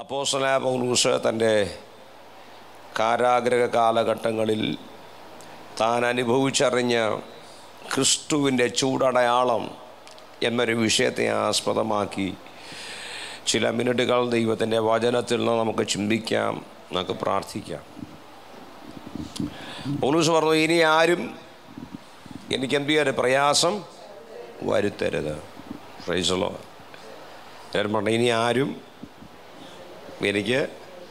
അപ്പോസ്തലനായ പൗലൂസ് തൻ്റെ കാരാഗ്രഹ കാലഘട്ടങ്ങളിൽ താൻ അനുഭവിച്ചറിഞ്ഞ ക്രിസ്തുവിൻ്റെ ചൂടടയാളം എന്നൊരു വിഷയത്തെ ആസ്പദമാക്കി ചില മിനിറ്റുകൾ ദൈവത്തിൻ്റെ വചനത്തിൽ നിന്ന് നമുക്ക് ചിന്തിക്കാം നമുക്ക് പ്രാർത്ഥിക്കാം പൗലൂസ് പറഞ്ഞു ഇനി ആരും എനിക്ക് എന്ത് ചെയ്യാൻ പ്രയാസം വരുത്തരുത് ഫ്രൈസലോ ഞാൻ പറഞ്ഞു ഇനി ആരും എനിക്ക്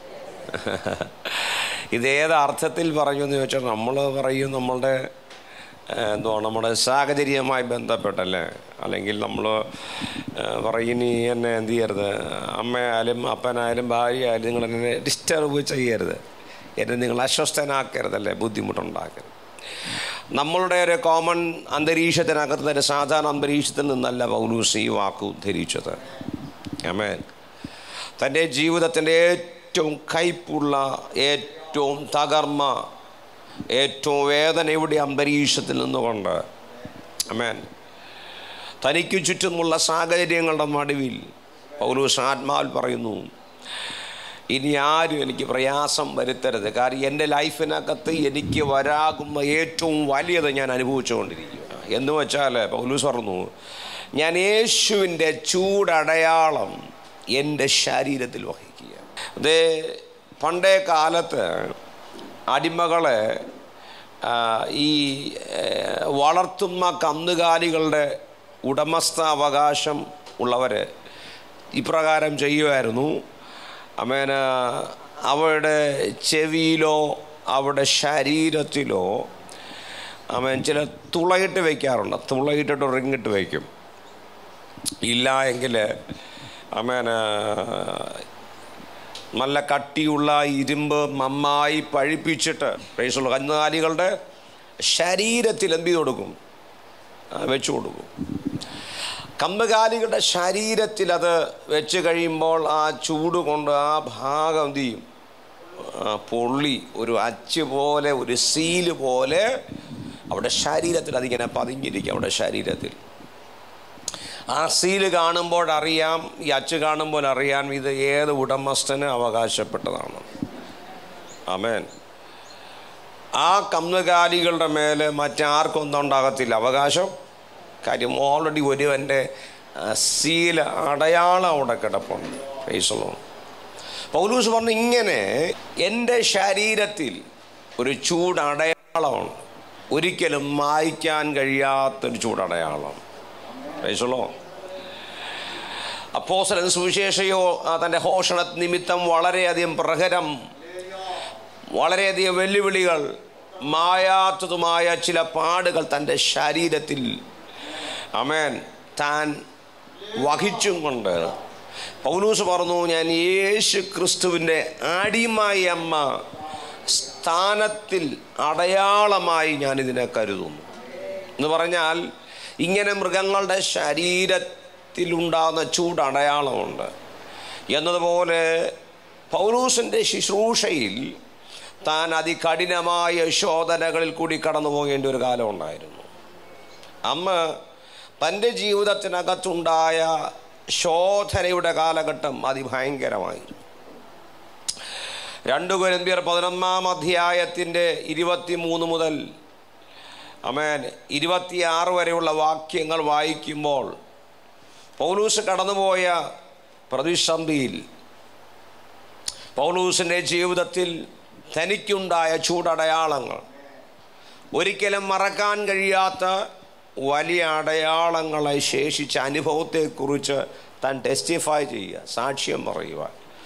ഇതേത് അർത്ഥത്തിൽ പറഞ്ഞു എന്ന് ചോദിച്ചാൽ നമ്മൾ പറയും നമ്മളുടെ എന്തോ നമ്മുടെ സാഹചര്യവുമായി ബന്ധപ്പെട്ടല്ലേ അല്ലെങ്കിൽ നമ്മൾ പറയും ഇനി എന്നെ എന്ത് ചെയ്യരുത് അമ്മയായാലും അപ്പനായാലും ഭാര്യയായാലും നിങ്ങൾ എന്നെ ഡിസ്റ്റർബ് ചെയ്യരുത് എന്നെ നിങ്ങൾ അസ്വസ്ഥനാക്കരുതല്ലേ ബുദ്ധിമുട്ടുണ്ടാക്കരുത് നമ്മളുടെ ഒരു കോമൺ അന്തരീക്ഷത്തിനകത്ത് തന്നെ സാധാരണ അന്തരീക്ഷത്തിൽ നിന്നല്ല പൗലൂസ് ഈ വാക്ക് ഉദ്ധരിച്ചത് ആമേൻ തൻ്റെ ജീവിതത്തിൻ്റെ ഏറ്റവും കയ്പുള്ള ഏറ്റവും തകർമ്മ ഏറ്റവും വേദനയുടെ അന്തരീക്ഷത്തിൽ നിന്നുകൊണ്ട് അമേൻ തനിക്ക് ചുറ്റുമുള്ള സാഹചര്യങ്ങളുടെ നടുവിൽ പൗലൂസ് ആത്മാവിൽ പറയുന്നു ഇനി ആരും എനിക്ക് പ്രയാസം വരുത്തരുത് കാരണം എൻ്റെ ലൈഫിനകത്ത് എനിക്ക് വരാകുന്ന ഏറ്റവും വലിയത് ഞാൻ അനുഭവിച്ചുകൊണ്ടിരിക്കുക എന്ന് വെച്ചാൽ പൗലൂസ് പറഞ്ഞു ഞാൻ യേശുവിൻ്റെ ചൂടടയാളം എൻ്റെ ശരീരത്തിൽ വഹിക്കുക അതേ പണ്ടേ കാലത്ത് അടിമകളെ ഈ വളർത്തുന്ന കന്നുകാലികളുടെ ഉടമസ്ഥാവകാശം ഉള്ളവർ ഇപ്രകാരം ചെയ്യുമായിരുന്നു അമേന അവരുടെ ചെവിയിലോ അവരുടെ ശരീരത്തിലോ അമേൻ ചില തുളയിട്ട് വയ്ക്കാറുണ്ട് തുളയിട്ടിട്ട് റിങ്ങിട്ട് വയ്ക്കും ഇല്ല എങ്കിൽ അമേന നല്ല കട്ടിയുള്ള ഇരുമ്പ് നന്നായി പഴിപ്പിച്ചിട്ട് പ്രേസുള്ള കന്നുകാലികളുടെ ശരീരത്തിൽ എന്ത് ചെയ്ത് കൊടുക്കും വെച്ചു കൊടുക്കും കന്നുകാലികളുടെ ശരീരത്തിൽ അത് വെച്ച് കഴിയുമ്പോൾ ആ ചൂട് കൊണ്ട് ആ ഭാഗം എന്ത് ചെയ്യും പൊള്ളി ഒരു അച്ച് പോലെ ഒരു സീല് പോലെ അവിടെ ശരീരത്തിൽ അതിങ്ങനെ പതിഞ്ഞിരിക്കും അവിടെ ശരീരത്തിൽ ആ സീല് കാണുമ്പോൾ അറിയാം ഈ അച്ച് കാണുമ്പോൾ അറിയാം ഇത് ഏത് ഉടമസ്ഥന് അവകാശപ്പെട്ടതാണ് ആമേൻ ആ കന്നുകാലികളുടെ മേലെ മറ്റാർക്കും ഒന്നും ഉണ്ടാകത്തില്ല അവകാശം കാര്യം ഓൾറെഡി ഒരുവൻ്റെ സീൽ അടയാളം അവിടെ കിടപ്പുണ്ട് ഫേസലോ പൗലൂസ് പറഞ്ഞു ഇങ്ങനെ എൻ്റെ ശരീരത്തിൽ ഒരു ചൂടടയാളമുണ്ട് ഒരിക്കലും മായ്ക്കാൻ കഴിയാത്തൊരു ചൂടടയാളം ഫേസലോ അപ്പോസലൻ സുവിശേഷയോ തൻ്റെ ഹോഷണ നിമിത്തം വളരെയധികം പ്രഹരം വളരെയധികം വെല്ലുവിളികൾ മായാത്തതുമായ ചില പാടുകൾ തൻ്റെ ശരീരത്തിൽ അമേൻ താൻ വഹിച്ചും കൊണ്ട് പൗലൂസ് പറഞ്ഞു ഞാൻ യേശു ക്രിസ്തുവിൻ്റെ അടിമായി അമ്മ സ്ഥാനത്തിൽ അടയാളമായി ഞാനിതിനെ കരുതുന്നു എന്ന് പറഞ്ഞാൽ ഇങ്ങനെ മൃഗങ്ങളുടെ ശരീരത്തിലുണ്ടാകുന്ന ചൂടടയാളമുണ്ട് എന്നതുപോലെ പൗലൂസിൻ്റെ ശുശ്രൂഷയിൽ താൻ അതികഠിനമായ ശോധനകളിൽ കൂടി കടന്നു പോകേണ്ട ഒരു കാലം ഉണ്ടായിരുന്നു അമ്മ തൻ്റെ ജീവിതത്തിനകത്തുണ്ടായ ശോധനയുടെ കാലഘട്ടം അതിഭയങ്കരമായിരുന്നു രണ്ടു കുരന്തിയർ പതിനൊന്നാം അധ്യായത്തിൻ്റെ ഇരുപത്തി മൂന്ന് മുതൽ അമേൻ ഇരുപത്തിയാറ് വരെയുള്ള വാക്യങ്ങൾ വായിക്കുമ്പോൾ പൗലൂസ് കടന്നുപോയ പ്രതിസന്ധിയിൽ പൗലൂസിൻ്റെ ജീവിതത്തിൽ തനിക്കുണ്ടായ ചൂടടയാളങ്ങൾ ഒരിക്കലും മറക്കാൻ കഴിയാത്ത വലിയ അടയാളങ്ങളെ ശേഷിച്ച അനുഭവത്തെക്കുറിച്ച് താൻ ടെസ്റ്റിഫൈ ചെയ്യുക സാക്ഷ്യം പറയുക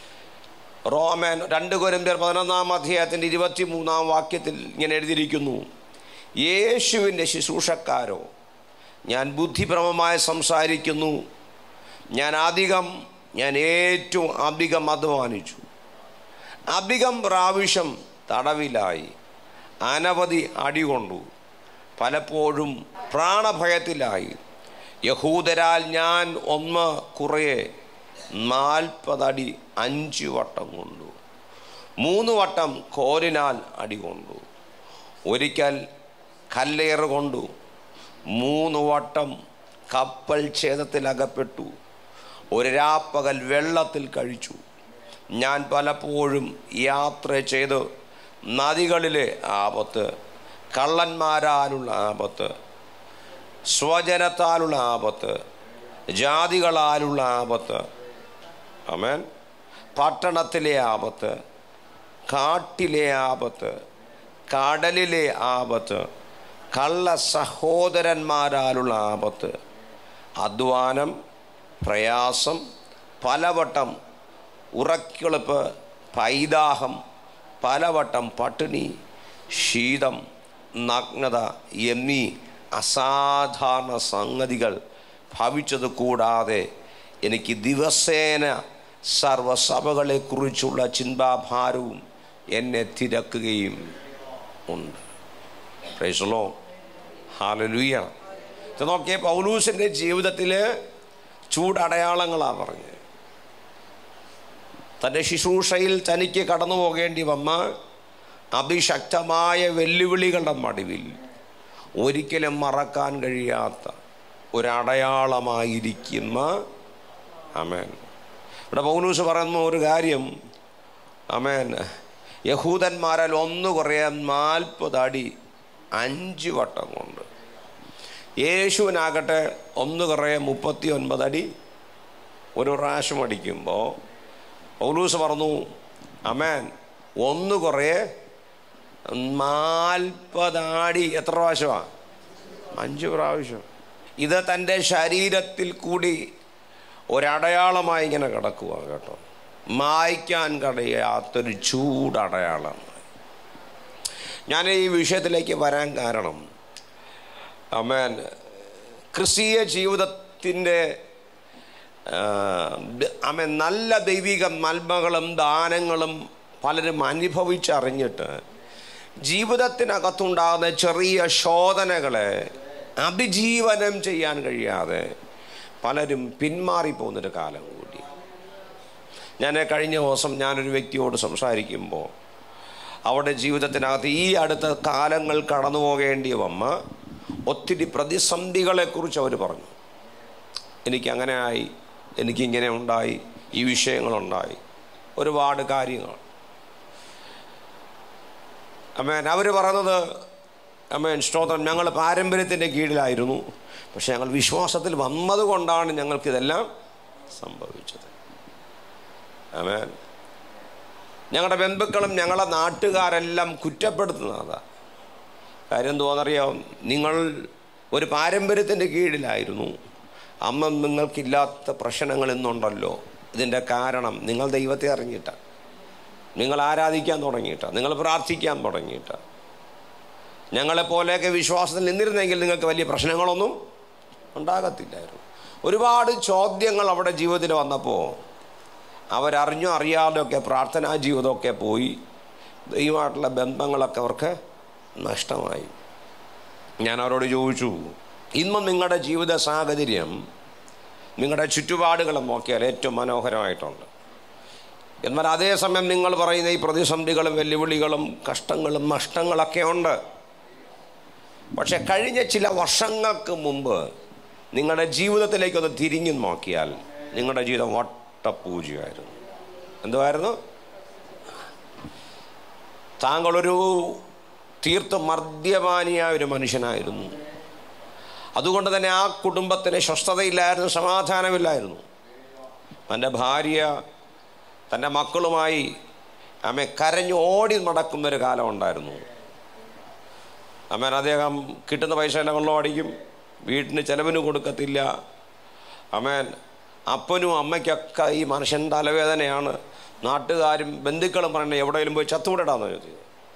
റോമൻ രണ്ട് കൊരിന്ത്യർ പതിനൊന്നാം അധ്യായത്തിൻ്റെ ഇരുപത്തി മൂന്നാം വാക്യത്തിൽ ഇങ്ങനെ എഴുതിയിരിക്കുന്നു യേശുവിൻ്റെ ശുശ്രൂഷക്കാരോ ഞാൻ ബുദ്ധിഭ്രമമായി സംസാരിക്കുന്നു ഞാൻ അധികം ഞാൻ ഏറ്റവും അധികം അധ്വാനിച്ചു അധികം പ്രാവശ്യം തടവിലായി അനവധി അടികൊണ്ടു പലപ്പോഴും പ്രാണഭയത്തിലായി യഹൂദരാൽ ഞാൻ ഒന്ന് കുറേ നാൽപ്പതടി അഞ്ച് വട്ടം കൊണ്ടു മൂന്ന് വട്ടം കോരിനാൽ അടി കൊണ്ടു ഒരിക്കൽ കല്ലേറ് കൊണ്ടു മൂന്ന് വട്ടം കപ്പൽ ഛേദത്തിൽ അകപ്പെട്ടു ഒരു രാപ്പകൽ വെള്ളത്തിൽ കഴിച്ചു ഞാൻ പലപ്പോഴും യാത്ര ചെയ്ത് നദികളിലെ ആപത്ത് കള്ളന്മാരാലുള്ള ആപത്ത് സ്വജനത്താലുള്ള ആപത്ത് ജാതികളാലുള്ള ആപത്ത് അമേൻ പട്ടണത്തിലെ ആപത്ത് കാട്ടിലെ ആപത്ത് കടലിലെ ആപത്ത് കള്ള സഹോദരന്മാരാലുള്ള ആപത്ത് അധ്വാനം പ്രയാസം പലവട്ടം ഉറക്കിളിപ്പ് പൈതാഹം പലവട്ടം പട്ടിണി ശീതം നഗ്നത എന്നീ അസാധാരണ സംഗതികൾ ഭവിച്ചത് കൂടാതെ എനിക്ക് ദിവസേന സർവസഭകളെക്കുറിച്ചുള്ള ചിന്താഭാരവും എന്നെ തിരക്കുകയും ഉണ്ട് പ്രൈസലോ ഹാലലുയ്യ ഇത് നോക്കിയ പൗലൂസിൻ്റെ ജീവിതത്തിൽ ചൂടടയാളങ്ങളാണ് പറഞ്ഞത് തൻ്റെ ശുശ്രൂഷയിൽ തനിക്ക് കടന്നു പോകേണ്ടി വന്ന അതിശക്തമായ വെല്ലുവിളികളുടെ മടിവിൽ ഒരിക്കലും മറക്കാൻ കഴിയാത്ത ഒരടയാളമായിരിക്കുന്ന അമേൻ ഇവിടെ പൗലൂസ് പറയുന്ന ഒരു കാര്യം അമേൻ യഹൂദന്മാരാൽ ഒന്ന് കുറയാൻ നാൽപ്പത് അടി അഞ്ച് വട്ടം കൊണ്ട് യേശുവിനാകട്ടെ ഒന്ന് കുറേ മുപ്പത്തി ഒൻപത് അടി ഒരു പ്രാവശ്യം അടിക്കുമ്പോൾ പൗലൂസ് പറഞ്ഞു അമേൻ ഒന്ന് കുറേ നാൽപ്പതാടി എത്ര പ്രാവശ്യമാണ് അഞ്ച് പ്രാവശ്യം ഇത് തൻ്റെ ശരീരത്തിൽ കൂടി ഒരടയാളമായി ഇങ്ങനെ കിടക്കുക കേട്ടോ മായ്ക്കാൻ കഴിയാത്തൊരു ചൂടടയാളം ഞാൻ ഈ വിഷയത്തിലേക്ക് വരാൻ കാരണം അമേൻ ക്രിസ്തീയ ജീവിതത്തിൻ്റെ അമേൻ നല്ല ദൈവിക നന്മകളും ദാനങ്ങളും പലരും അനുഭവിച്ചറിഞ്ഞിട്ട് ജീവിതത്തിനകത്തുണ്ടാകുന്ന ചെറിയ ശോധനകളെ അതിജീവനം ചെയ്യാൻ കഴിയാതെ പലരും പിന്മാറിപ്പോകുന്നൊരു കാലം കൂടി ഞാൻ കഴിഞ്ഞ ദിവസം ഞാനൊരു വ്യക്തിയോട് സംസാരിക്കുമ്പോൾ അവിടെ ജീവിതത്തിനകത്ത് ഈ അടുത്ത കാലങ്ങൾ കടന്നു പോകേണ്ടി വന്ന ഒത്തിരി പ്രതിസന്ധികളെക്കുറിച്ച് അവർ പറഞ്ഞു എനിക്കങ്ങനെ ആയി എനിക്കിങ്ങനെ ഉണ്ടായി ഈ വിഷയങ്ങളുണ്ടായി ഒരുപാട് കാര്യങ്ങൾ അമേൻ അവർ പറയുന്നത് അമേൻ സ്തോത്രം ഞങ്ങൾ പാരമ്പര്യത്തിൻ്റെ കീഴിലായിരുന്നു പക്ഷെ ഞങ്ങൾ വിശ്വാസത്തിൽ വന്നതുകൊണ്ടാണ് ഞങ്ങൾക്കിതെല്ലാം സംഭവിച്ചത് അമേൻ ഞങ്ങളുടെ ബന്ധുക്കളും ഞങ്ങളെ നാട്ടുകാരെല്ലാം കുറ്റപ്പെടുത്തുന്നതാ കാര്യം തോന്നറിയാം നിങ്ങൾ ഒരു പാരമ്പര്യത്തിൻ്റെ കീഴിലായിരുന്നു അമ്മ നിങ്ങൾക്കില്ലാത്ത പ്രശ്നങ്ങൾ ഇന്നുണ്ടല്ലോ ഇതിൻ്റെ കാരണം നിങ്ങൾ ദൈവത്തെ അറിഞ്ഞിട്ടാണ് നിങ്ങൾ ആരാധിക്കാൻ തുടങ്ങിയിട്ടാണ് നിങ്ങൾ പ്രാർത്ഥിക്കാൻ തുടങ്ങിയിട്ടാണ് ഞങ്ങളെപ്പോലെയൊക്കെ വിശ്വാസത്തിൽ നിന്നിരുന്നെങ്കിൽ നിങ്ങൾക്ക് വലിയ പ്രശ്നങ്ങളൊന്നും ഉണ്ടാകത്തില്ലായിരുന്നു ഒരുപാട് ചോദ്യങ്ങൾ അവിടെ ജീവിതത്തിൽ വന്നപ്പോൾ അവരറിഞ്ഞോ അറിയാതെയൊക്കെ പ്രാർത്ഥനാ ജീവിതമൊക്കെ പോയി ദൈവമായിട്ടുള്ള ബന്ധങ്ങളൊക്കെ അവർക്ക് നഷ്ടമായി ഞാൻ അവരോട് ചോദിച്ചു ഇന്നും നിങ്ങളുടെ ജീവിത സാഹചര്യം നിങ്ങളുടെ ചുറ്റുപാടുകളും നോക്കിയാൽ ഏറ്റവും മനോഹരമായിട്ടുണ്ട് എന്നാൽ അതേസമയം നിങ്ങൾ പറയുന്ന ഈ പ്രതിസന്ധികളും വെല്ലുവിളികളും കഷ്ടങ്ങളും നഷ്ടങ്ങളൊക്കെ ഉണ്ട് പക്ഷെ കഴിഞ്ഞ ചില വർഷങ്ങൾക്ക് മുമ്പ് നിങ്ങളുടെ ജീവിതത്തിലേക്കൊന്ന് തിരിഞ്ഞു നോക്കിയാൽ നിങ്ങളുടെ ജീവിതം വട്ടപൂജയായിരുന്നു എന്തുമായിരുന്നു താങ്കളൊരു തീർത്ത് മദ്യപാനിയായ ഒരു മനുഷ്യനായിരുന്നു അതുകൊണ്ട് തന്നെ ആ കുടുംബത്തിന് സ്വസ്ഥതയില്ലായിരുന്നു സമാധാനമില്ലായിരുന്നു തൻ്റെ ഭാര്യ തൻ്റെ മക്കളുമായി അമ്മ കരഞ്ഞു ഓടി നടക്കുന്നൊരു കാലം ഉണ്ടായിരുന്നു അമ്മൻ അദ്ദേഹം കിട്ടുന്ന പൈസ എല്ലാം വെള്ളം അടിക്കും വീട്ടിന് ചിലവിന് കൊടുക്കത്തില്ല അമ്മേൻ അപ്പനും അമ്മയ്ക്കൊക്കെ ഈ മനുഷ്യൻ തലവേദനയാണ് നാട്ടുകാരും ബന്ധുക്കളും പറയുന്നത് എവിടെയെങ്കിലും പോയി ചത്തുവിടടാന്ന് ചോദിച്ചത്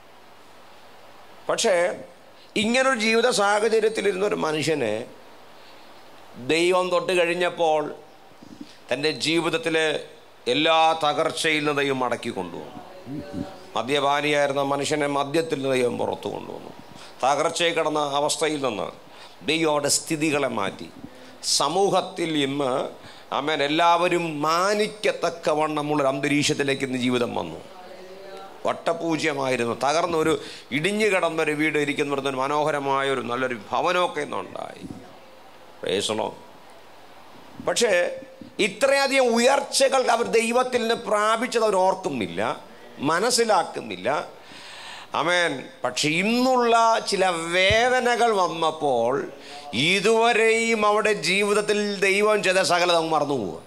പക്ഷേ ഇങ്ങനൊരു ജീവിത സാഹചര്യത്തിലിരുന്നൊരു മനുഷ്യനെ ദൈവം തൊട്ട് കഴിഞ്ഞപ്പോൾ തൻ്റെ ജീവിതത്തിലെ എല്ലാ തകർച്ചയിൽ നിന്ന് ദൈവം മടക്കി കൊണ്ടുവന്നു മദ്യപാനിയായിരുന്ന മനുഷ്യനെ മദ്യത്തിൽ നിന്ന് ദൈവം പുറത്തു കൊണ്ടുവന്നു തകർച്ചയിൽ കിടന്ന അവസ്ഥയിൽ നിന്ന് ദൈവയുടെ സ്ഥിതികളെ മാറ്റി സമൂഹത്തിൽ ഇന്ന് അമ്മൻ എല്ലാവരും മാനിക്കത്തക്കവണ്ണമുള്ളൊരു അന്തരീക്ഷത്തിലേക്ക് ഇന്ന് ജീവിതം വന്നു വട്ടപൂജ്യമായിരുന്നു തകർന്ന ഒരു ഇടിഞ്ഞു കിടന്നൊരു വീട് ഇരിക്കുന്ന ഒരു മനോഹരമായ ഒരു നല്ലൊരു ഭവനമൊക്കെ ഇന്നുണ്ടായി പേസണോ പക്ഷേ ഇത്രയധികം ഉയർച്ചകൾ അവർ ദൈവത്തിൽ നിന്ന് പ്രാപിച്ചത് അവർ ഓർക്കുന്നില്ല മനസ്സിലാക്കുന്നില്ല അമേൻ പക്ഷെ ഇന്നുള്ള ചില വേദനകൾ വന്നപ്പോൾ ഇതുവരെയും അവിടെ ജീവിതത്തിൽ ദൈവം ചെയ്ത സകലത അങ്ങ് മറന്നു പോവുക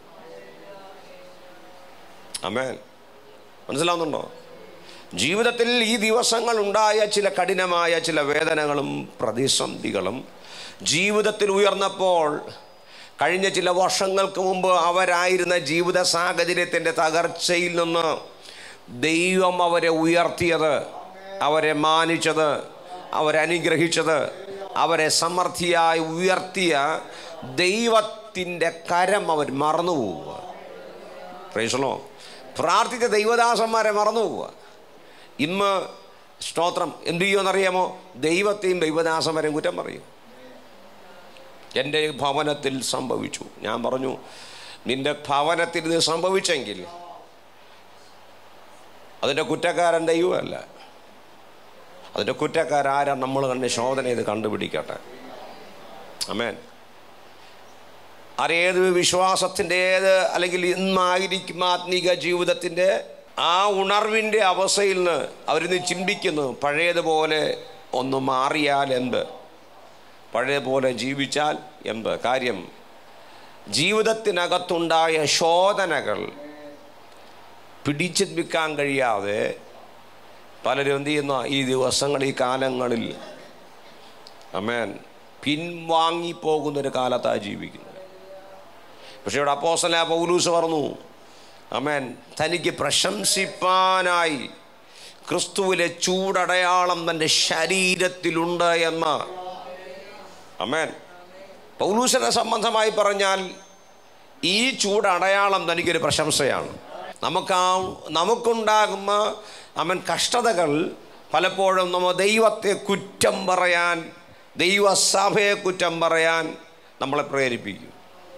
അമേൻ മനസ്സിലാവുന്നുണ്ടോ ജീവിതത്തിൽ ഈ ദിവസങ്ങൾ ഉണ്ടായ ചില കഠിനമായ ചില വേദനകളും പ്രതിസന്ധികളും ജീവിതത്തിൽ ഉയർന്നപ്പോൾ കഴിഞ്ഞ ചില വർഷങ്ങൾക്ക് മുമ്പ് അവരായിരുന്ന ജീവിത സാഹചര്യത്തിൻ്റെ തകർച്ചയിൽ നിന്ന് ദൈവം അവരെ ഉയർത്തിയത് അവരെ മാനിച്ചത് അവരനുഗ്രഹിച്ചത് അവരെ സമൃദ്ധിയായി ഉയർത്തിയ ദൈവത്തിൻ്റെ കരം അവർ മറന്നു പോവുക പ്രേഷണോ പ്രാർത്ഥിച്ച ദൈവദാസന്മാരെ മറന്നു പോവുക ഇന്ന് സ്തോത്രം എന്തു ചെയ്യുമെന്നറിയാമോ ദൈവത്തെയും ദൈവദാസന്മാരെയും കുറ്റം പറയും എൻ്റെ ഭവനത്തിൽ സംഭവിച്ചു ഞാൻ പറഞ്ഞു നിന്റെ ഭവനത്തിൽ ഇത് സംഭവിച്ചെങ്കിൽ അതിൻ്റെ കുറ്റക്കാരൻ ദൈവമല്ല അതിൻ്റെ കുറ്റക്കാരാരാ നമ്മൾ കണ്ട് ശോധന ചെയ്ത് കണ്ടുപിടിക്കട്ടെ അമേൻ അതേത് വിശ്വാസത്തിൻ്റെ ഏത് അല്ലെങ്കിൽ ഇന്നായിരിക്കും ആത്മീക ജീവിതത്തിൻ്റെ ആ ഉണർവിൻ്റെ അവസ്ഥയിൽ നിന്ന് അവരിന്ന് ചിന്തിക്കുന്നു പഴയതുപോലെ ഒന്ന് മാറിയാൽ എന്ത് പഴയപോലെ ജീവിച്ചാൽ എന്ത് കാര്യം ജീവിതത്തിനകത്തുണ്ടായ ശോധനകൾ പിടിച്ചു നിൽക്കാൻ കഴിയാതെ പലരും എന്ത് ചെയ്യുന്ന ഈ ദിവസങ്ങൾ ഈ കാലങ്ങളിൽ അമേൻ പിൻവാങ്ങിപ്പോകുന്നൊരു കാലത്താണ് ജീവിക്കുന്നത് പക്ഷെ ഇവിടെ അപ്പോസല പൗലൂസ് പറഞ്ഞു അമേൻ തനിക്ക് പ്രശംസിപ്പാനായി ക്രിസ്തുവിലെ ചൂടടയാളം തൻ്റെ ശരീരത്തിലുണ്ട് എന്ന് അമേൻ പൗലൂസിനെ സംബന്ധമായി പറഞ്ഞാൽ ഈ ചൂടടയാളം തനിക്കൊരു പ്രശംസയാണ് നമുക്ക് ആ നമുക്കുണ്ടാകുന്ന അവൻ കഷ്ടതകൾ പലപ്പോഴും നമ്മൾ ദൈവത്തെ കുറ്റം പറയാൻ ദൈവസഭയെ കുറ്റം പറയാൻ നമ്മളെ പ്രേരിപ്പിക്കും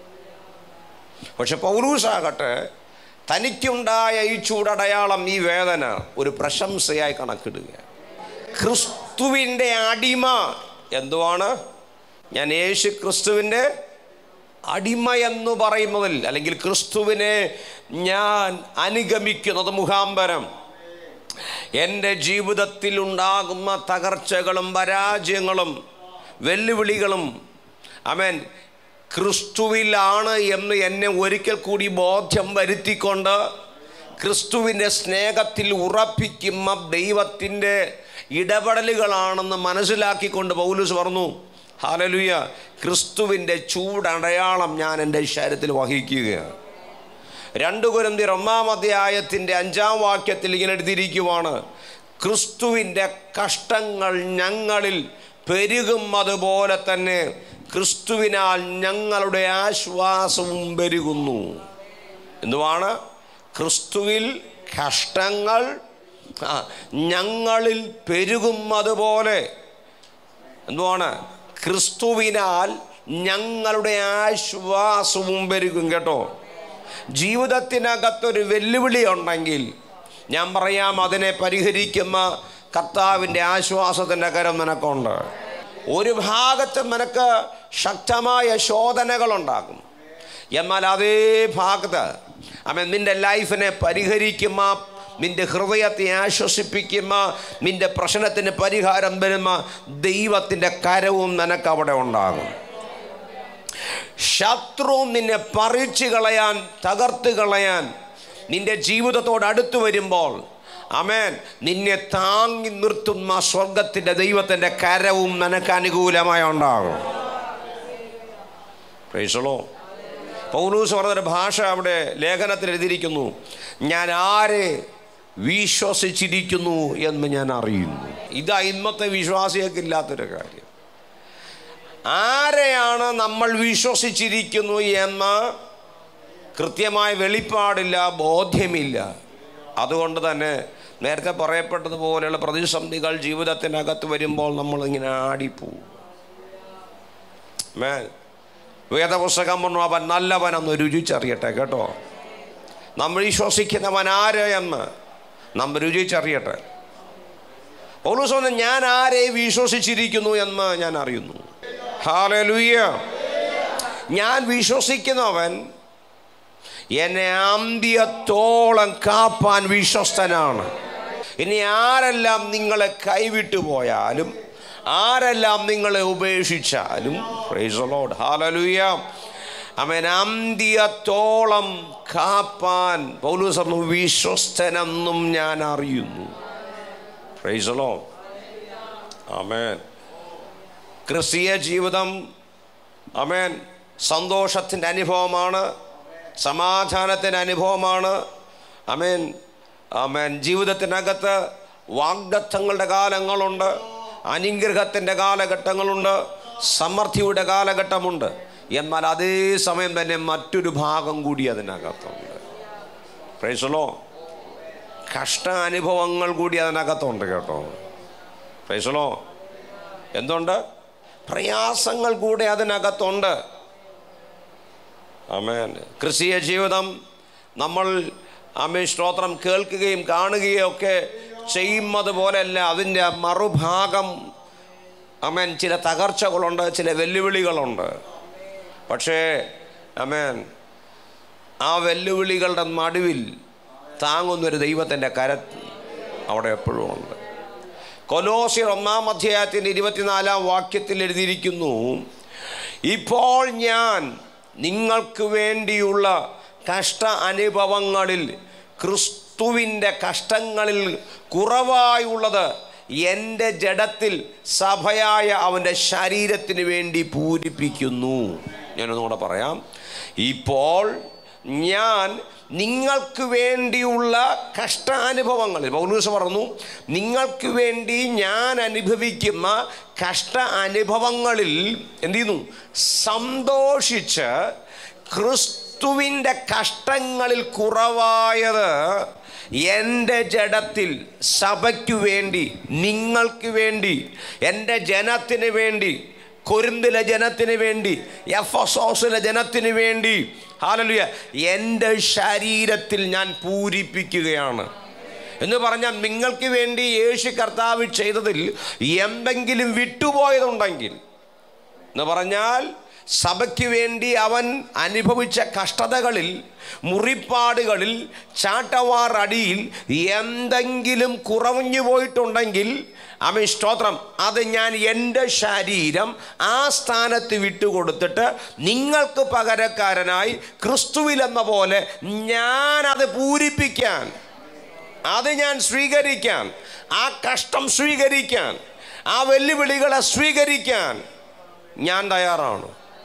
പക്ഷെ പൗരൂസാകട്ടെ തനിക്കുണ്ടായ ഈ ചൂടടയാളം ഈ വേദന ഒരു പ്രശംസയായി കണക്കിടുക ക്രിസ്തുവിൻ്റെ അടിമ എന്തുവാണ് ഞാൻ യേശു ക്രിസ്തുവിൻ്റെ അടിമ എന്ന് പറയുന്നതിൽ അല്ലെങ്കിൽ ക്രിസ്തുവിനെ ഞാൻ അനുഗമിക്കുന്നത് മുഖാന്തരം എൻ്റെ ജീവിതത്തിൽ ഉണ്ടാകുന്ന തകർച്ചകളും പരാജയങ്ങളും വെല്ലുവിളികളും അമേൻ ക്രിസ്തുവിലാണ് എന്ന് എന്നെ ഒരിക്കൽ കൂടി ബോധ്യം വരുത്തിക്കൊണ്ട് ക്രിസ്തുവിൻ്റെ സ്നേഹത്തിൽ ഉറപ്പിക്കുന്ന ദൈവത്തിൻ്റെ ഇടപെടലുകളാണെന്ന് മനസ്സിലാക്കിക്കൊണ്ട് പൗലൂസ് പറഞ്ഞു ഹാലലുയ ക്രിസ്തുവിൻ്റെ ചൂടടയാളം ഞാൻ എൻ്റെ ശരീരത്തിൽ വഹിക്കുകയാണ് രണ്ട് കുരന്തിർ ഒന്നാം അധ്യായത്തിൻ്റെ അഞ്ചാം വാക്യത്തിൽ ഇങ്ങനെ എഴുതിയിരിക്കുവാണ് ക്രിസ്തുവിൻ്റെ കഷ്ടങ്ങൾ ഞങ്ങളിൽ പെരുകും അതുപോലെ തന്നെ ക്രിസ്തുവിനാൽ ഞങ്ങളുടെ ആശ്വാസവും പെരുകുന്നു എന്തുവാണ് ക്രിസ്തുവിൽ കഷ്ടങ്ങൾ ആ, ഞങ്ങളിൽ പെരുകും അതുപോലെ എന്തുവാണ് ക്രിസ്തുവിനാൽ ഞങ്ങളുടെ ആശ്വാസവും പെരുകും കേട്ടോ ജീവിതത്തിനകത്തൊരു വെല്ലുവിളി ഉണ്ടെങ്കിൽ ഞാൻ പറയാം അതിനെ പരിഹരിക്കുന്ന കർത്താവിൻ്റെ ആശ്വാസത്തിൻ്റെ കരം നിനക്കുണ്ട് ഒരു ഭാഗത്ത് നിനക്ക് ശക്തമായ ശോധനകളുണ്ടാകും എന്നാൽ അതേ ഭാഗത്ത് അവൻ നിൻ്റെ ലൈഫിനെ പരിഹരിക്കുന്ന നിൻ്റെ ഹൃദയത്തെ ആശ്വസിപ്പിക്കുന്ന നിൻ്റെ പ്രശ്നത്തിന് പരിഹാരം വരുന്ന ദൈവത്തിൻ്റെ കരവും നിനക്ക് അവിടെ ഉണ്ടാകും ശത്രു നിന്നെ പറിച്ചു കളയാൻ തകർത്ത് കളയാൻ നിന്റെ ജീവിതത്തോട് അടുത്ത് വരുമ്പോൾ അമേൻ നിന്നെ താങ്ങി നിർത്തുന്ന സ്വർഗത്തിൻ്റെ ദൈവത്തിൻ്റെ കരവും നിനക്ക് അനുകൂലമായി ഉണ്ടാകും പ്രൈസളോ പൗലൂസ് പറഞ്ഞൊരു ഭാഷ അവിടെ ലേഖനത്തിൽ എഴുതിയിരിക്കുന്നു ഞാൻ ആരെ വിശ്വസിച്ചിരിക്കുന്നു എന്ന് ഞാൻ അറിയുന്നു ഇതാ ഇന്നത്തെ വിശ്വാസികൾക്ക് ഇല്ലാത്തൊരു കാര്യം ആരെയാണ് നമ്മൾ വിശ്വസിച്ചിരിക്കുന്നു എന്ന് കൃത്യമായ വെളിപ്പാടില്ല ബോധ്യമില്ല അതുകൊണ്ട് തന്നെ നേരത്തെ പറയപ്പെട്ടതുപോലെയുള്ള പ്രതിസന്ധികൾ ജീവിതത്തിനകത്ത് വരുമ്പോൾ നമ്മളിങ്ങനെ ആടിപ്പോവും മേ വേദപുസ്തകം പറഞ്ഞു അവൻ നല്ലവനെന്ന് രുചിച്ചറിയട്ടെ കേട്ടോ നമ്മൾ വിശ്വസിക്കുന്നവൻ ആര് എന്ന് നമ്മൾ രുചിച്ചറിയട്ടെ പൗലൂസ് പറഞ്ഞു ഞാൻ ആരെ വിശ്വസിച്ചിരിക്കുന്നു എന്ന് ഞാൻ അറിയുന്നു ഹാലലുയ്യ ഞാൻ വിശ്വസിക്കുന്നവൻ എന്നെ അന്ത്യത്തോളം കാപ്പാൻ വിശ്വസ്തനാണ് ഇനി ആരെല്ലാം നിങ്ങളെ കൈവിട്ടു പോയാലും ആരെല്ലാം നിങ്ങളെ ഉപേക്ഷിച്ചാലും പ്രൈസ് ലോഡ് ഹാലലുയ അവൻ അന്ത്യത്തോളം കാപ്പാൻ പൗലൂസ് പറഞ്ഞു വിശ്വസ്തനെന്നും ഞാൻ അറിയുന്നു പ്രൈസ് ലോഡ് ആമേൻ ക്രിസ്തീയ ജീവിതം അമേൻ സന്തോഷത്തിൻ്റെ അനുഭവമാണ് സമാധാനത്തിൻ്റെ അനുഭവമാണ് അമേൻ അമേൻ ജീവിതത്തിനകത്ത് വാഗ്ദത്തങ്ങളുടെ കാലങ്ങളുണ്ട് അനുഗ്രഹത്തിൻ്റെ കാലഘട്ടങ്ങളുണ്ട് സമൃദ്ധിയുടെ കാലഘട്ടമുണ്ട് എന്നാൽ അതേ സമയം തന്നെ മറ്റൊരു ഭാഗം കൂടി അതിനകത്തുണ്ട് പ്രൈസലോ കഷ്ടാനുഭവങ്ങൾ കൂടി അതിനകത്തുണ്ട് കേട്ടോ പ്രൈസലോ എന്തുണ്ട് പ്രയാസങ്ങൾ കൂടെ അതിനകത്തുണ്ട് അമേൻ ക്രിസ്തീയ ജീവിതം നമ്മൾ അമേ സ്തോത്രം കേൾക്കുകയും കാണുകയും ഒക്കെ ചെയ്യുന്നത് പോലെയല്ല അതിൻ്റെ മറുഭാഗം അമേൻ ചില തകർച്ചകളുണ്ട് ചില വെല്ലുവിളികളുണ്ട് പക്ഷേ അമേൻ ആ വെല്ലുവിളികളുടെ നടുവിൽ താങ്ങുന്നൊരു ദൈവത്തിൻ്റെ കര അവിടെ എപ്പോഴും ഉണ്ട് കൊലോസിയർ ഒന്നാം അധ്യായത്തിൻ്റെ ഇരുപത്തിനാലാം വാക്യത്തിൽ എഴുതിയിരിക്കുന്നു ഇപ്പോൾ ഞാൻ നിങ്ങൾക്ക് വേണ്ടിയുള്ള കഷ്ട അനുഭവങ്ങളിൽ ക്രിസ്തുവിൻ്റെ കഷ്ടങ്ങളിൽ കുറവായുള്ളത് എൻ്റെ ജഡത്തിൽ സഭയായ അവൻ്റെ ശരീരത്തിന് വേണ്ടി പൂരിപ്പിക്കുന്നു ഞാനൊന്നുകൂടെ പറയാം ഇപ്പോൾ ഞാൻ നിങ്ങൾക്ക് വേണ്ടിയുള്ള കഷ്ടാനുഭവങ്ങളിൽ പൗലൂസ് പറഞ്ഞു നിങ്ങൾക്ക് വേണ്ടി ഞാൻ അനുഭവിക്കുന്ന കഷ്ട അനുഭവങ്ങളിൽ എന്ത് ചെയ്യുന്നു സന്തോഷിച്ച് ക്രിസ്തുവിൻ്റെ കഷ്ടങ്ങളിൽ കുറവായത് എൻ്റെ ജഡത്തിൽ സഭയ്ക്കു വേണ്ടി നിങ്ങൾക്ക് വേണ്ടി എൻ്റെ ജനത്തിന് വേണ്ടി കൊരിന്തിലെ ജനത്തിന് വേണ്ടി എഫസോസിലെ ജനത്തിന് വേണ്ടി ഹാലലുയ എൻ്റെ ശരീരത്തിൽ ഞാൻ പൂരിപ്പിക്കുകയാണ് എന്ന് പറഞ്ഞാൽ നിങ്ങൾക്ക് വേണ്ടി യേശു കർത്താവ് ചെയ്തതിൽ എന്തെങ്കിലും വിട്ടുപോയതുണ്ടെങ്കിൽ എന്ന് പറഞ്ഞാൽ സഭയ്ക്ക് വേണ്ടി അവൻ അനുഭവിച്ച കഷ്ടതകളിൽ മുറിപ്പാടുകളിൽ ചാട്ടവാർ അടിയിൽ എന്തെങ്കിലും കുറഞ്ഞു പോയിട്ടുണ്ടെങ്കിൽ അവൻ സ്തോത്രം അത് ഞാൻ എൻ്റെ ശരീരം ആ സ്ഥാനത്ത് വിട്ടുകൊടുത്തിട്ട് നിങ്ങൾക്ക് പകരക്കാരനായി ക്രിസ്തുവിലെന്ന പോലെ ഞാനത് പൂരിപ്പിക്കാൻ അത് ഞാൻ സ്വീകരിക്കാൻ ആ കഷ്ടം സ്വീകരിക്കാൻ ആ വെല്ലുവിളികളെ സ്വീകരിക്കാൻ ഞാൻ തയ്യാറാണ്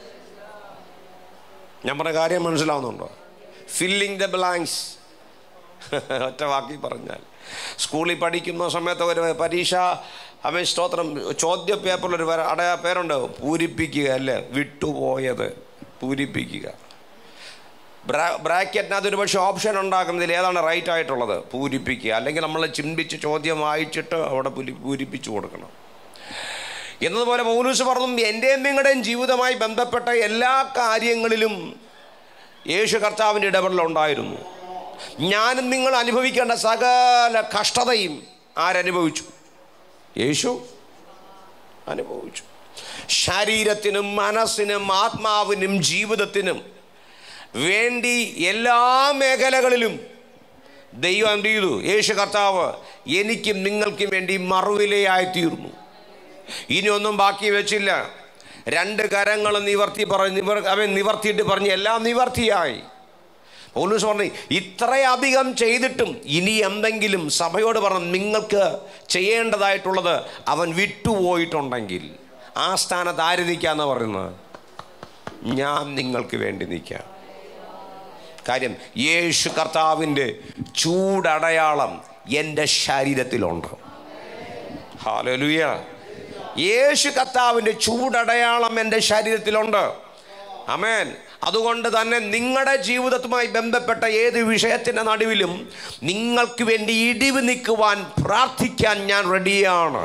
ഞാൻ പറഞ്ഞ കാര്യം മനസ്സിലാവുന്നുണ്ടോ ഫില്ലിങ് ദ ബ്ലാങ്ക്സ് ഒറ്റ വാക്കി പറഞ്ഞാൽ സ്കൂളിൽ പഠിക്കുന്ന സമയത്ത് ഒരു പരീക്ഷ അവൻ സ്തോത്രം ചോദ്യ പേപ്പറിൽ ഒരു പേര് അടയാ പേരുണ്ട് പൂരിപ്പിക്കുക അല്ലേ വിട്ടുപോയത് പൂരിപ്പിക്കുക ബ്രാ ബ്രാക്കറ്റിനകത്ത് ഒരു പക്ഷേ ഓപ്ഷൻ ഉണ്ടാക്കുന്നതിൽ ഏതാണ് റൈറ്റ് ആയിട്ടുള്ളത് പൂരിപ്പിക്കുക അല്ലെങ്കിൽ നമ്മൾ ചിന്തിച്ച് ചോദ്യം വായിച്ചിട്ട് അവിടെ പുലി പൂരിപ്പിച്ചു കൊടുക്കണം എന്നതുപോലെ പൗലൂസ് പറഞ്ഞു എൻ്റെയും നിങ്ങളുടെയും ജീവിതമായി ബന്ധപ്പെട്ട എല്ലാ കാര്യങ്ങളിലും യേശു കർത്താവിൻ്റെ ഇടപെടലുണ്ടായിരുന്നു ഞാനും നിങ്ങൾ അനുഭവിക്കേണ്ട സകല കഷ്ടതയും ആരനുഭവിച്ചു യേശു അനുഭവിച്ചു ശരീരത്തിനും മനസ്സിനും ആത്മാവിനും ജീവിതത്തിനും വേണ്ടി എല്ലാ മേഖലകളിലും ദൈവം എന്ത് ചെയ്തു യേശു കർത്താവ് എനിക്കും നിങ്ങൾക്കും വേണ്ടി മറുവിലയായി തീർന്നു ഇനി ഒന്നും ബാക്കി വെച്ചില്ല രണ്ട് കരങ്ങളും നിവർത്തി പറഞ്ഞ് നിവർ അവൻ നിവർത്തിയിട്ട് പറഞ്ഞ് എല്ലാം നിവർത്തിയായി പൗലൂസ് പറഞ്ഞു ഇത്രയധികം ചെയ്തിട്ടും ഇനി എന്തെങ്കിലും സഭയോട് പറഞ്ഞു നിങ്ങൾക്ക് ചെയ്യേണ്ടതായിട്ടുള്ളത് അവൻ വിട്ടുപോയിട്ടുണ്ടെങ്കിൽ ആ സ്ഥാനത്ത് ആര് നിൽക്കാന്ന് പറയുന്നത് ഞാൻ നിങ്ങൾക്ക് വേണ്ടി നിൽക്കാം കാര്യം യേശു കർത്താവിൻ്റെ ചൂടടയാളം എൻ്റെ ശരീരത്തിലുണ്ട് ഹാലലുയ യേശു കർത്താവിൻ്റെ ചൂടടയാളം എൻ്റെ ശരീരത്തിലുണ്ട് അമേൻ അതുകൊണ്ട് തന്നെ നിങ്ങളുടെ ജീവിതത്തുമായി ബന്ധപ്പെട്ട ഏത് വിഷയത്തിൻ്റെ നടുവിലും നിങ്ങൾക്ക് വേണ്ടി ഇടിവ് നിൽക്കുവാൻ പ്രാർത്ഥിക്കാൻ ഞാൻ റെഡിയാണ്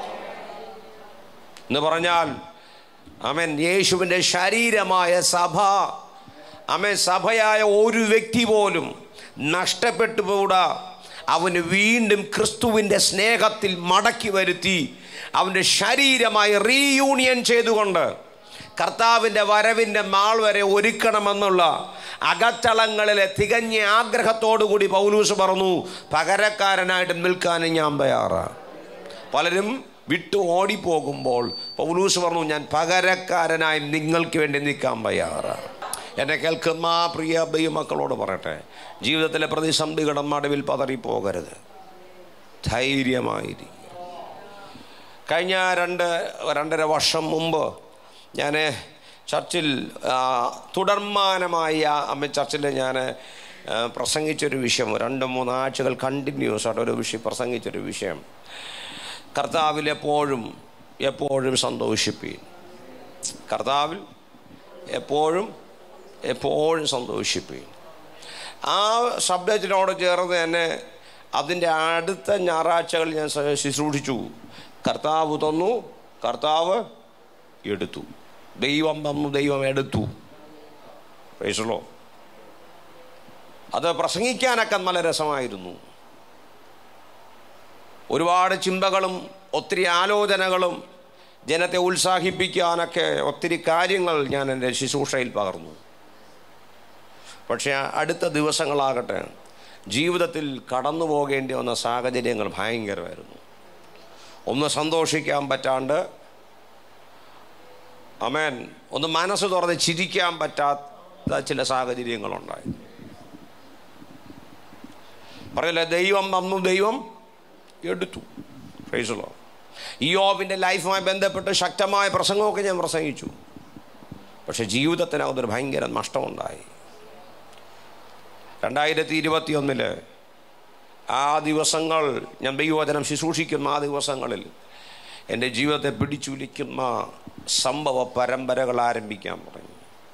എന്ന് പറഞ്ഞാൽ അമേൻ യേശുവിൻ്റെ ശരീരമായ സഭ അമേൻ സഭയായ ഒരു വ്യക്തി പോലും നഷ്ടപ്പെട്ടു പോടാ അവന് വീണ്ടും ക്രിസ്തുവിൻ്റെ സ്നേഹത്തിൽ മടക്കി വരുത്തി അവൻ്റെ ശരീരമായി റീയൂണിയൻ ചെയ്തുകൊണ്ട് കർത്താവിൻ്റെ വരവിൻ്റെ നാൾ വരെ ഒരുക്കണമെന്നുള്ള അകത്തളങ്ങളിലെ തികഞ്ഞ ആഗ്രഹത്തോടുകൂടി പൗലൂസ് പറഞ്ഞു പകരക്കാരനായിട്ട് നിൽക്കാനും ഞാൻ തയ്യാറാണ് പലരും വിട്ടു ഓടിപ്പോകുമ്പോൾ പൗലൂസ് പറഞ്ഞു ഞാൻ പകരക്കാരനായി നിങ്ങൾക്ക് വേണ്ടി നിൽക്കാൻ തയ്യാറാണ് എന്നെ കേൾക്കുന്ന പ്രിയ ദൈവമക്കളോട് പറയട്ടെ ജീവിതത്തിലെ പ്രതിസന്ധികളുടെ നടുവിൽ പതറിപ്പോകരുത് ധൈര്യമായിരിക്കും കഴിഞ്ഞ രണ്ട് രണ്ടര വർഷം മുമ്പ് ഞാൻ ചർച്ചിൽ ആ, തുടർമാനമായി ആ അമ്മ ചർച്ചിൽ ഞാൻ ആ, പ്രസംഗിച്ചൊരു വിഷയം രണ്ട് മൂന്ന് ആഴ്ചകൾ കണ്ടിന്യൂസ് ആയിട്ട് ഒരു വിഷയം പ്രസംഗിച്ചൊരു വിഷയം കർത്താവിൽ എപ്പോഴും എപ്പോഴും സന്തോഷിപ്പീൻ കർത്താവിൽ എപ്പോഴും എപ്പോഴും സന്തോഷിപ്പീൻ ആ സബ്ജക്റ്റിനോട് ചേർന്ന് തന്നെ അതിൻ്റെ അടുത്ത ഞായറാഴ്ചകൾ ഞാൻ സ- ശുശ്രൂഷിച്ചു കർത്താവ് തന്നു കർത്താവ് എടുത്തു ദൈവം തന്നു ദൈവം എടുത്തു പേസലോ അത് പ്രസംഗിക്കാനൊക്കെ നല്ല രസമായിരുന്നു ഒരുപാട് ചിന്തകളും ഒത്തിരി ആലോചനകളും ജനത്തെ ഉത്സാഹിപ്പിക്കാനൊക്കെ ഒത്തിരി കാര്യങ്ങൾ ഞാൻ എൻ്റെ ശുശ്രൂഷയിൽ പകർന്നു പക്ഷേ അടുത്ത ദിവസങ്ങളാകട്ടെ ജീവിതത്തിൽ കടന്നു പോകേണ്ടി വന്ന സാഹചര്യങ്ങൾ ഭയങ്കരമായിരുന്നു ഒന്ന് സന്തോഷിക്കാൻ പറ്റാണ്ട് അമേൻ ഒന്ന് മനസ്സ് തുറന്ന് ചിരിക്കാൻ പറ്റാത്ത ചില സാഹചര്യങ്ങളുണ്ടായി പറയല്ലേ ദൈവം തന്നു ദൈവം എടുത്തു പ്രൈസലോ ഇയോബിൻ്റെ ലൈഫുമായി ബന്ധപ്പെട്ട് ശക്തമായ പ്രസംഗമൊക്കെ ഞാൻ പ്രസംഗിച്ചു പക്ഷെ ജീവിതത്തിനകത്തൊരു ഭയങ്കര നഷ്ടമുണ്ടായി രണ്ടായിരത്തി ഇരുപത്തി ഒന്നില് ആ ദിവസങ്ങൾ ഞാൻ ദൈവവചനം ശുശ്രൂഷിക്കുന്ന ആ ദിവസങ്ങളിൽ എൻ്റെ ജീവിതത്തെ പിടിച്ചുലിക്കുന്ന സംഭവ പരമ്പരകൾ ആരംഭിക്കാൻ തുടങ്ങി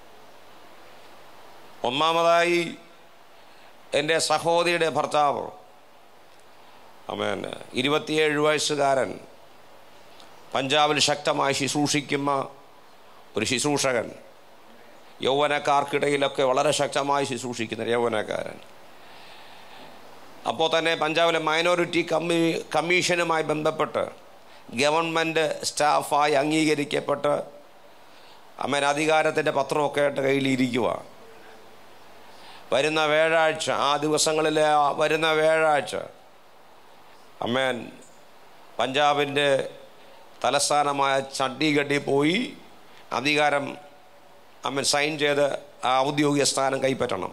ഒന്നാമതായി എൻ്റെ സഹോദരിയുടെ ഭർത്താവ് അമേൻ ഇരുപത്തിയേഴ് വയസ്സുകാരൻ പഞ്ചാബിൽ ശക്തമായി ശുശ്രൂഷിക്കുന്ന ഒരു ശുശ്രൂഷകൻ യൗവനക്കാർക്കിടയിലൊക്കെ വളരെ ശക്തമായി ശുശ്രൂഷിക്കുന്ന യൗവനക്കാരൻ അപ്പോൾ തന്നെ പഞ്ചാബിലെ മൈനോറിറ്റി കമ്മീ കമ്മീഷനുമായി ബന്ധപ്പെട്ട് ഗവൺമെൻറ് സ്റ്റാഫായി അംഗീകരിക്കപ്പെട്ട് അമ്മൻ അധികാരത്തിൻ്റെ പത്രമൊക്കെ ആയിട്ട് കയ്യിലിരിക്കുക വരുന്ന വ്യാഴാഴ്ച ആ ദിവസങ്ങളിൽ വരുന്ന വ്യാഴാഴ്ച അമ്മേൻ പഞ്ചാബിൻ്റെ തലസ്ഥാനമായ ചണ്ഡീഗഡിൽ പോയി അധികാരം അമ്മൻ സൈൻ ചെയ്ത് ആ ഔദ്യോഗിക സ്ഥാനം കൈപ്പറ്റണം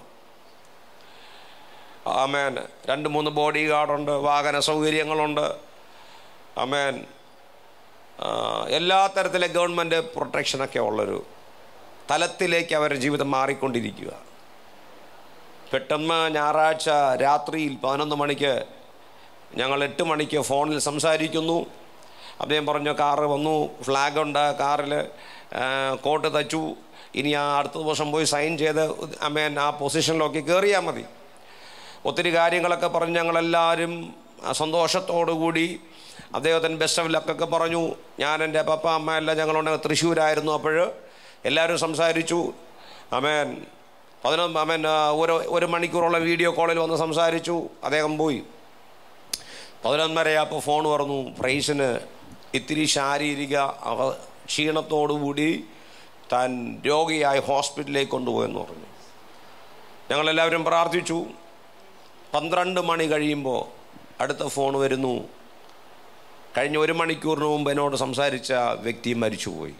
അമേൻ രണ്ട് മൂന്ന് ബോഡി ഗാർഡുണ്ട് വാഹന സൗകര്യങ്ങളുണ്ട് അമേൻ ആ, എല്ലാ തരത്തിലെ ഗവൺമെൻറ് പ്രൊട്ടക്ഷനൊക്കെ ഉള്ളൊരു തലത്തിലേക്ക് അവരുടെ ജീവിതം മാറിക്കൊണ്ടിരിക്കുക പെട്ടെന്ന് ഞായറാഴ്ച രാത്രിയിൽ പതിനൊന്ന് മണിക്ക് ഞങ്ങൾ എട്ട് മണിക്ക് ഫോണിൽ സംസാരിക്കുന്നു അദ്ദേഹം പറഞ്ഞു കാറ് വന്നു ഫ്ലാഗ് ഉണ്ട് കാറിൽ കോട്ട് തച്ചു ഇനി ആ അടുത്ത ദിവസം പോയി സൈൻ ചെയ്ത് അമ്മേൻ ആ പൊസിഷനിലൊക്കെ കയറിയാൽ മതി ഒത്തിരി കാര്യങ്ങളൊക്കെ പറഞ്ഞ് ഞങ്ങളെല്ലാവരും സന്തോഷത്തോടു കൂടി അദ്ദേഹത്തിന് ബെസ്റ്റ് ഓഫ് ലക്കൊക്കെ പറഞ്ഞു ഞാൻ എൻ്റെ പപ്പ അമ്മ എല്ലാം ഞങ്ങളുണ്ട് തൃശ്ശൂരായിരുന്നു അപ്പോൾ എല്ലാവരും സംസാരിച്ചു അമേൻ പതിനൊന്ന് അമേൻ ആ, ഒരു ഒരു മണിക്കൂറോളം വീഡിയോ കോളിൽ വന്ന് സംസാരിച്ചു അദ്ദേഹം പോയി പതിനൊന്നര അപ്പോൾ ഫോൺ പറഞ്ഞു പ്രൈസിന് ഇത്തിരി ശാരീരിക അവ- ക്ഷീണത്തോടുകൂടി താൻ രോഗിയായി ഹോസ്പിറ്റലിലേക്ക് കൊണ്ടുപോയെന്ന് പറഞ്ഞു ഞങ്ങളെല്ലാവരും പ്രാർത്ഥിച്ചു പന്ത്രണ്ട് മണി കഴിയുമ്പോൾ അടുത്ത ഫോൺ വരുന്നു കഴിഞ്ഞ ഒരു മണിക്കൂറിന് മുമ്പ് എന്നോട് സംസാരിച്ച വ്യക്തി മരിച്ചുപോയി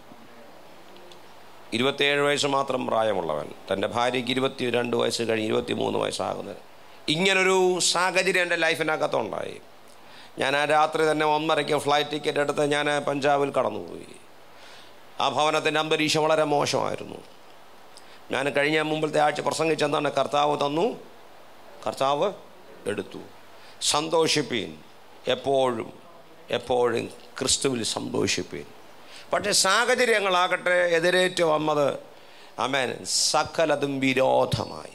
ഇരുപത്തിയേഴ് വയസ്സ് മാത്രം പ്രായമുള്ളവൻ തൻ്റെ ഭാര്യയ്ക്ക് ഇരുപത്തി രണ്ട് വയസ്സ് കഴിഞ്ഞ് ഇരുപത്തി മൂന്ന് വയസ്സാകുന്നത് ഇങ്ങനൊരു സാഹചര്യം എൻ്റെ ലൈഫിനകത്തുണ്ടായി ഞാൻ ആ രാത്രി തന്നെ ഒന്നരയ്ക്ക് ഫ്ലൈറ്റ് ടിക്കറ്റ് എടുത്ത് ഞാൻ പഞ്ചാബിൽ കടന്നുപോയി ആ ഭവനത്തിൻ്റെ അന്തരീക്ഷം വളരെ മോശമായിരുന്നു ഞാൻ കഴിഞ്ഞ മുമ്പത്തെ ആഴ്ച പ്രസംഗിച്ചെന്താണ് കർത്താവ് തന്നു കർത്താവ് എടുത്തു സന്തോഷിപ്പീൻ എപ്പോഴും എപ്പോഴും ക്രിസ്തുവിൽ സന്തോഷിപ്പീൻ പക്ഷേ സാഹചര്യങ്ങളാകട്ടെ എതിരേറ്റ് വന്നത് അമേൻ സകലതും വിരോധമായി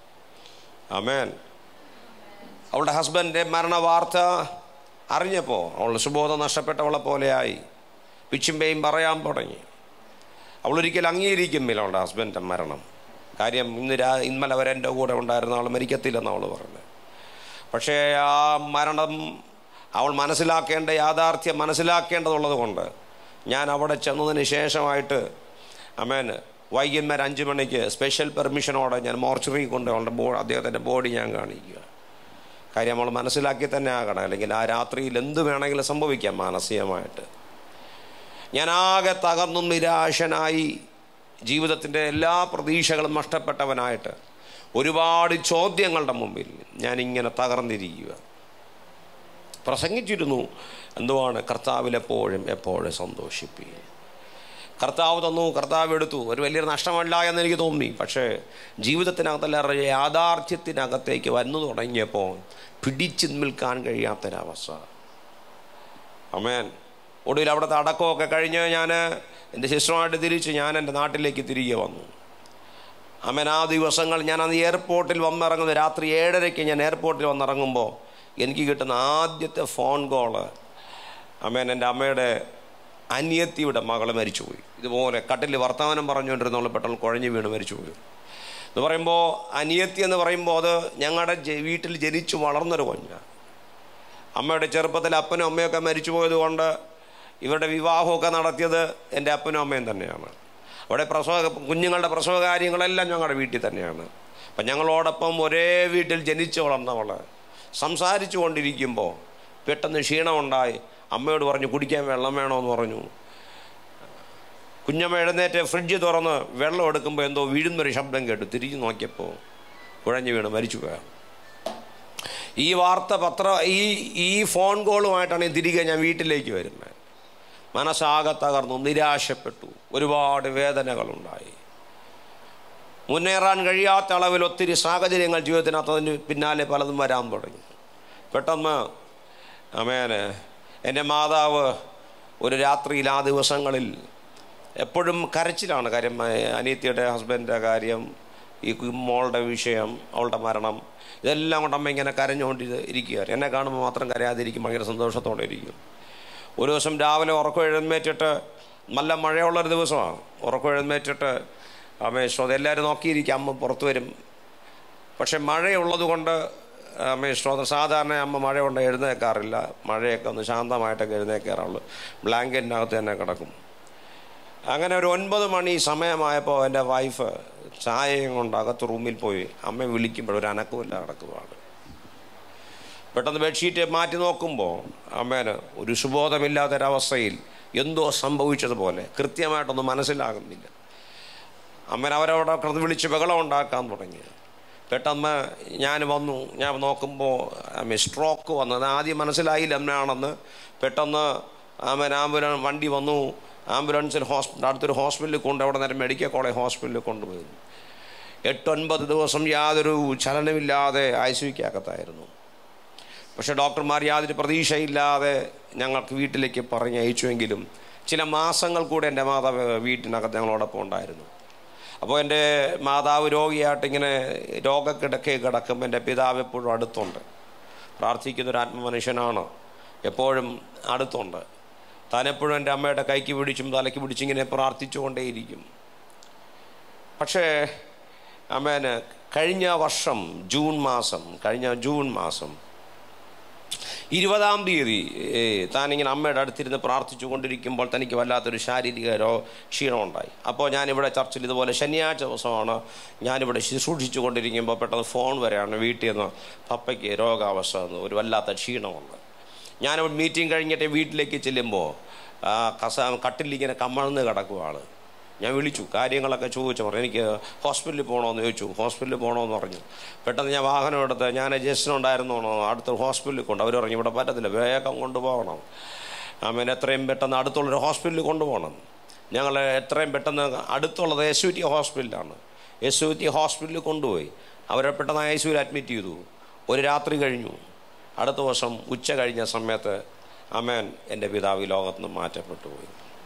അമേൻ അവളുടെ ഹസ്ബൻഡിൻ്റെ മരണവാർത്ത അറിഞ്ഞപ്പോൾ അവളുടെ സുബോധം നഷ്ടപ്പെട്ടവളെ പോലെയായി പിച്ചുമ്പയും പറയാൻ തുടങ്ങി അവളൊരിക്കലും അംഗീകരിക്കുന്നില്ല അവളുടെ ഹസ്ബൻഡിൻ്റെ മരണം കാര്യം ഇന്ന് രാ ഇന്നലെ വരെ എൻ്റെ കൂടെ ഉണ്ടായിരുന്ന അവൾ മരിക്കത്തില്ലെന്ന് അവൾ പറഞ്ഞത് പക്ഷേ ആ മരണം അവൾ മനസ്സിലാക്കേണ്ട യാഥാർത്ഥ്യം മനസ്സിലാക്കേണ്ടതുള്ളത് കൊണ്ട് ഞാൻ അവിടെ ചെന്നതിന് ശേഷമായിട്ട് അമേൻ വൈകുന്നേരം അഞ്ച് മണിക്ക് സ്പെഷ്യൽ പെർമിഷനോടെ ഞാൻ മോർച്ചറി കൊണ്ട് അവളുടെ ബോ അദ്ദേഹത്തിൻ്റെ ബോഡി ഞാൻ കാണിക്കുക കാര്യം നമ്മൾ മനസ്സിലാക്കി തന്നെ ആകണം അല്ലെങ്കിൽ ആ രാത്രിയിൽ എന്ത് വേണമെങ്കിലും സംഭവിക്കാം മാനസികമായിട്ട് ഞാൻ ആകെ തകർന്നും നിരാശനായി ജീവിതത്തിൻ്റെ എല്ലാ പ്രതീക്ഷകളും നഷ്ടപ്പെട്ടവനായിട്ട് ഒരുപാട് ചോദ്യങ്ങളുടെ മുമ്പിൽ ഞാനിങ്ങനെ തകർന്നിരിക്കുക പ്രസംഗിച്ചിരുന്നു എന്തുവാണ് കർത്താവിൽ എപ്പോഴും എപ്പോഴും സന്തോഷിപ്പിക്കുക കർത്താവ് തന്നു കർത്താവ് എടുത്തു ഒരു വലിയൊരു നഷ്ടമല്ല എന്ന് എനിക്ക് തോന്നി പക്ഷേ ജീവിതത്തിനകത്തല്ല യാഥാർത്ഥ്യത്തിനകത്തേക്ക് വന്നു തുടങ്ങിയപ്പോൾ പിടിച്ചു നിൽക്കാൻ കഴിയാത്തൊരവസ്ഥ അമേൻ ഒടുവിൽ അവിടുത്തെ അടക്കമൊക്കെ കഴിഞ്ഞ് ഞാൻ എൻ്റെ സിസ്റ്ററുമായിട്ട് തിരിച്ച് ഞാൻ എൻ്റെ നാട്ടിലേക്ക് തിരികെ വന്നു അമേൻ ആ ദിവസങ്ങൾ ഞാൻ അന്ന് എയർപോർട്ടിൽ വന്നിറങ്ങുന്നത് രാത്രി ഏഴരയ്ക്ക് ഞാൻ എയർപോർട്ടിൽ വന്നിറങ്ങുമ്പോൾ എനിക്ക് കിട്ടുന്ന ആദ്യത്തെ ഫോൺ കോള് അമേൻ എൻ്റെ അമ്മയുടെ അനിയത്തിയുടെ മകൾ മരിച്ചുപോയി ഇതുപോലെ കട്ടിൽ വർത്തമാനം പറഞ്ഞുകൊണ്ടിരുന്നവൾ പെട്ടെന്ന് കുഴഞ്ഞു വീണ് മരിച്ചുപോയി എന്ന് പറയുമ്പോൾ അനിയത്തി എന്ന് പറയുമ്പോൾ അത് ഞങ്ങളുടെ ജ- വീട്ടിൽ ജനിച്ചു വളർന്നൊരു കുഞ്ഞാണ് അമ്മയുടെ ചെറുപ്പത്തിൽ അപ്പനും അമ്മയൊക്കെ മരിച്ചു പോയത് കൊണ്ട് ഇവരുടെ വിവാഹമൊക്കെ നടത്തിയത് എൻ്റെ അപ്പനും അമ്മയും തന്നെയാണ് അവിടെ പ്രസവ കുഞ്ഞുങ്ങളുടെ പ്രസവ കാര്യങ്ങളെല്ലാം ഞങ്ങളുടെ വീട്ടിൽ തന്നെയാണ് അപ്പം ഞങ്ങളോടൊപ്പം ഒരേ വീട്ടിൽ ജനിച്ചു വളർന്നവൾ സംസാരിച്ചു കൊണ്ടിരിക്കുമ്പോൾ പെട്ടെന്ന് ക്ഷീണമുണ്ടായി അമ്മയോട് പറഞ്ഞു കുടിക്കാൻ വെള്ളം വേണമെന്ന് പറഞ്ഞു കുഞ്ഞമ്മ എഴുന്നേറ്റ് ഫ്രിഡ്ജ് തുറന്ന് വെള്ളം എടുക്കുമ്പോൾ എന്തോ വീഴുന്നൊരു ശബ്ദം കേട്ടു തിരിഞ്ഞു നോക്കിയപ്പോൾ കുഴഞ്ഞു വീണ് മരിച്ചു പോയാണ് ഈ വാർത്ത പത്ര ഈ ഈ ഫോൺ കോളുമായിട്ടാണ് ഈ തിരികെ ഞാൻ വീട്ടിലേക്ക് വരുന്നത് മനസ്സാകെ തകർന്നു നിരാശപ്പെട്ടു ഒരുപാട് വേദനകളുണ്ടായി മുന്നേറാൻ കഴിയാത്ത അളവിൽ ഒത്തിരി സാഹചര്യങ്ങൾ ജീവിതത്തിനകത്ത് അതിന് പിന്നാലെ പലതും വരാൻ തുടങ്ങി പെട്ടെന്ന് അമേന് എൻ്റെ മാതാവ് ഒരു രാത്രിയിൽ ആ ദിവസങ്ങളിൽ എപ്പോഴും കരച്ചിലാണ് കാര്യം ഏഹ്, അനിയത്തിയുടെ ഹസ്ബൻഡിൻ്റെ കാര്യം ഈ കു- മോളുടെ വിഷയം അവളുടെ മരണം ഇതെല്ലാം കൊണ്ട് അമ്മ ഇങ്ങനെ കരഞ്ഞുകൊണ്ട് ഇരിക്കുക എന്നെ കാണുമ്പോൾ മാത്രം കരയാതിരിക്കും ഭയങ്കര സന്തോഷത്തോടെ ഇരിക്കും ഒരു ദിവസം രാവിലെ ഉറക്കം എഴുന്നേറ്റിട്ട് നല്ല മഴയുള്ളൊരു ദിവസമാണ് ഉറക്കം എഴുന്നേറ്റിട്ട് അമ്മ ശ്രോത എല്ലാവരും നോക്കിയിരിക്കും അമ്മ പുറത്തു വരും പക്ഷെ മഴയുള്ളത് കൊണ്ട് അമ്മ ശ്രോത സാധാരണ അമ്മ മഴ കൊണ്ട് എഴുന്നേക്കാറില്ല മഴയൊക്കെ ഒന്ന് ശാന്തമായിട്ടൊക്കെ എഴുന്നേക്കാറുള്ളൂ ബ്ലാങ്കറ്റിനകത്ത് തന്നെ കിടക്കും അങ്ങനെ ഒരു ഒൻപത് മണി സമയമായപ്പോൾ എൻ്റെ വൈഫ് ചായയും കൊണ്ട് അകത്ത് റൂമിൽ പോയി അമ്മ വിളിക്കുമ്പോൾ ഒരു അനക്കമില്ല കിടക്കുവാണ് പെട്ടെന്ന് ബെഡ്ഷീറ്റ് മാറ്റി നോക്കുമ്പോൾ അമ്മേന് ഒരു സുബോധമില്ലാത്തൊരവസ്ഥയിൽ എന്തോ സംഭവിച്ചതുപോലെ കൃത്യമായിട്ടൊന്നും മനസ്സിലാകുന്നില്ല അമ്മൻ അവരവിടെ കിടന്ന് വിളിച്ച് ബഹളം ഉണ്ടാക്കാൻ തുടങ്ങി പെട്ടെന്ന് ഞാൻ വന്നു ഞാൻ നോക്കുമ്പോൾ അമ്മ സ്ട്രോക്ക് വന്നു അത് ആദ്യം മനസ്സിലായില്ല അമ്മയാണെന്ന് പെട്ടെന്ന് അമ്മൻ ആംബുലൻസ് വണ്ടി വന്നു ആംബുലൻസിൽ ഹോസ്പിറ്റൽ അടുത്തൊരു ഹോസ്പിറ്റലിൽ കൊണ്ട് അവിടെ നേരം മെഡിക്കൽ കോളേജ് ഹോസ്പിറ്റലിൽ കൊണ്ടുപോയി എട്ടൊൻപത് ദിവസം യാതൊരു ചലനമില്ലാതെ ഐ സിക്കകത്തായിരുന്നു പക്ഷേ ഡോക്ടർമാർ യാതൊരു പ്രതീക്ഷയില്ലാതെ ഞങ്ങൾക്ക് വീട്ടിലേക്ക് പറഞ്ഞയച്ചുവെങ്കിലും ചില മാസങ്ങൾ കൂടെ എൻ്റെ മാതാവ് വീട്ടിനകത്ത് ഞങ്ങളോടൊപ്പം ഉണ്ടായിരുന്നു അപ്പോൾ എൻ്റെ മാതാവ് രോഗിയായിട്ട് ഇങ്ങനെ രോഗക്കിടക്കെ കിടക്കും എൻ്റെ പിതാവ് എപ്പോഴും അടുത്തുണ്ട് പ്രാർത്ഥിക്കുന്ന ഒരു ആത്മമനുഷ്യനാണ് എപ്പോഴും അടുത്തുണ്ട് താൻ എപ്പോഴും എൻ്റെ അമ്മയുടെ കൈക്ക് പിടിച്ചും തലയ്ക്ക് പിടിച്ചും ഇങ്ങനെ പ്രാർത്ഥിച്ചുകൊണ്ടേയിരിക്കും പക്ഷേ അമ്മേന് കഴിഞ്ഞ വർഷം ജൂൺ മാസം കഴിഞ്ഞ ജൂൺ മാസം ഇരുപതാം തീയതി ഏ, താനിങ്ങനെ അമ്മയുടെ അടുത്തിരുന്ന് പ്രാർത്ഥിച്ചു കൊണ്ടിരിക്കുമ്പോൾ തനിക്ക് വല്ലാത്തൊരു ശാരീരിക രോ ക്ഷീണമുണ്ടായി അപ്പോൾ ഞാനിവിടെ ചർച്ചിൽ ഇതുപോലെ ശനിയാഴ്ച ദിവസമാണ് ഞാനിവിടെ ശുശ്രൂഷിച്ചു കൊണ്ടിരിക്കുമ്പോൾ പെട്ടെന്ന് ഫോൺ വരെയാണ് വീട്ടിൽ നിന്ന് പപ്പയ്ക്ക് രോഗാവസ്ഥ എന്ന് ഒരു വല്ലാത്ത ക്ഷീണമുണ്ട് ഞാനിവിടെ മീറ്റിംഗ് കഴിഞ്ഞിട്ട് വീട്ടിലേക്ക് ചെല്ലുമ്പോൾ ആ കസ കട്ടിലിങ്ങനെ കമ്മഴ്ന്ന് കിടക്കുവാണ് ഞാൻ വിളിച്ചു കാര്യങ്ങളൊക്കെ ചോദിച്ചു പറഞ്ഞു എനിക്ക് ഹോസ്പിറ്റലിൽ പോകണമെന്ന് ചോദിച്ചു ഹോസ്പിറ്റലിൽ പോകണമെന്ന് പറഞ്ഞു പെട്ടെന്ന് ഞാൻ വാഹനം എടുത്ത് ഞാൻ ജസ്റ്റിനുണ്ടായിരുന്നോണോ അടുത്ത ഹോസ്പിറ്റലിൽ കൊണ്ട് അവർ പറഞ്ഞു ഇവിടെ പറ്റത്തില്ല വേഗം കൊണ്ടുപോകണം ആമേൻ എത്രയും പെട്ടെന്ന് അടുത്തുള്ളൊരു ഹോസ്പിറ്റലിൽ കൊണ്ടുപോകണം ഞങ്ങൾ എത്രയും പെട്ടെന്ന് അടുത്തുള്ളത് എസ് യു ടി ഹോസ്പിറ്റലാണ് എസ് യു ടി ഹോസ്പിറ്റലിൽ കൊണ്ടുപോയി അവരെ പെട്ടെന്ന് ഐ സിയുവിൽ അഡ്മിറ്റ് ചെയ്തു ഒരു രാത്രി കഴിഞ്ഞു അടുത്ത ദിവസം ഉച്ച കഴിഞ്ഞ സമയത്ത് അമേൻ എൻ്റെ പിതാവ് ഈ ലോകത്ത് നിന്ന് മാറ്റപ്പെട്ടു പോയി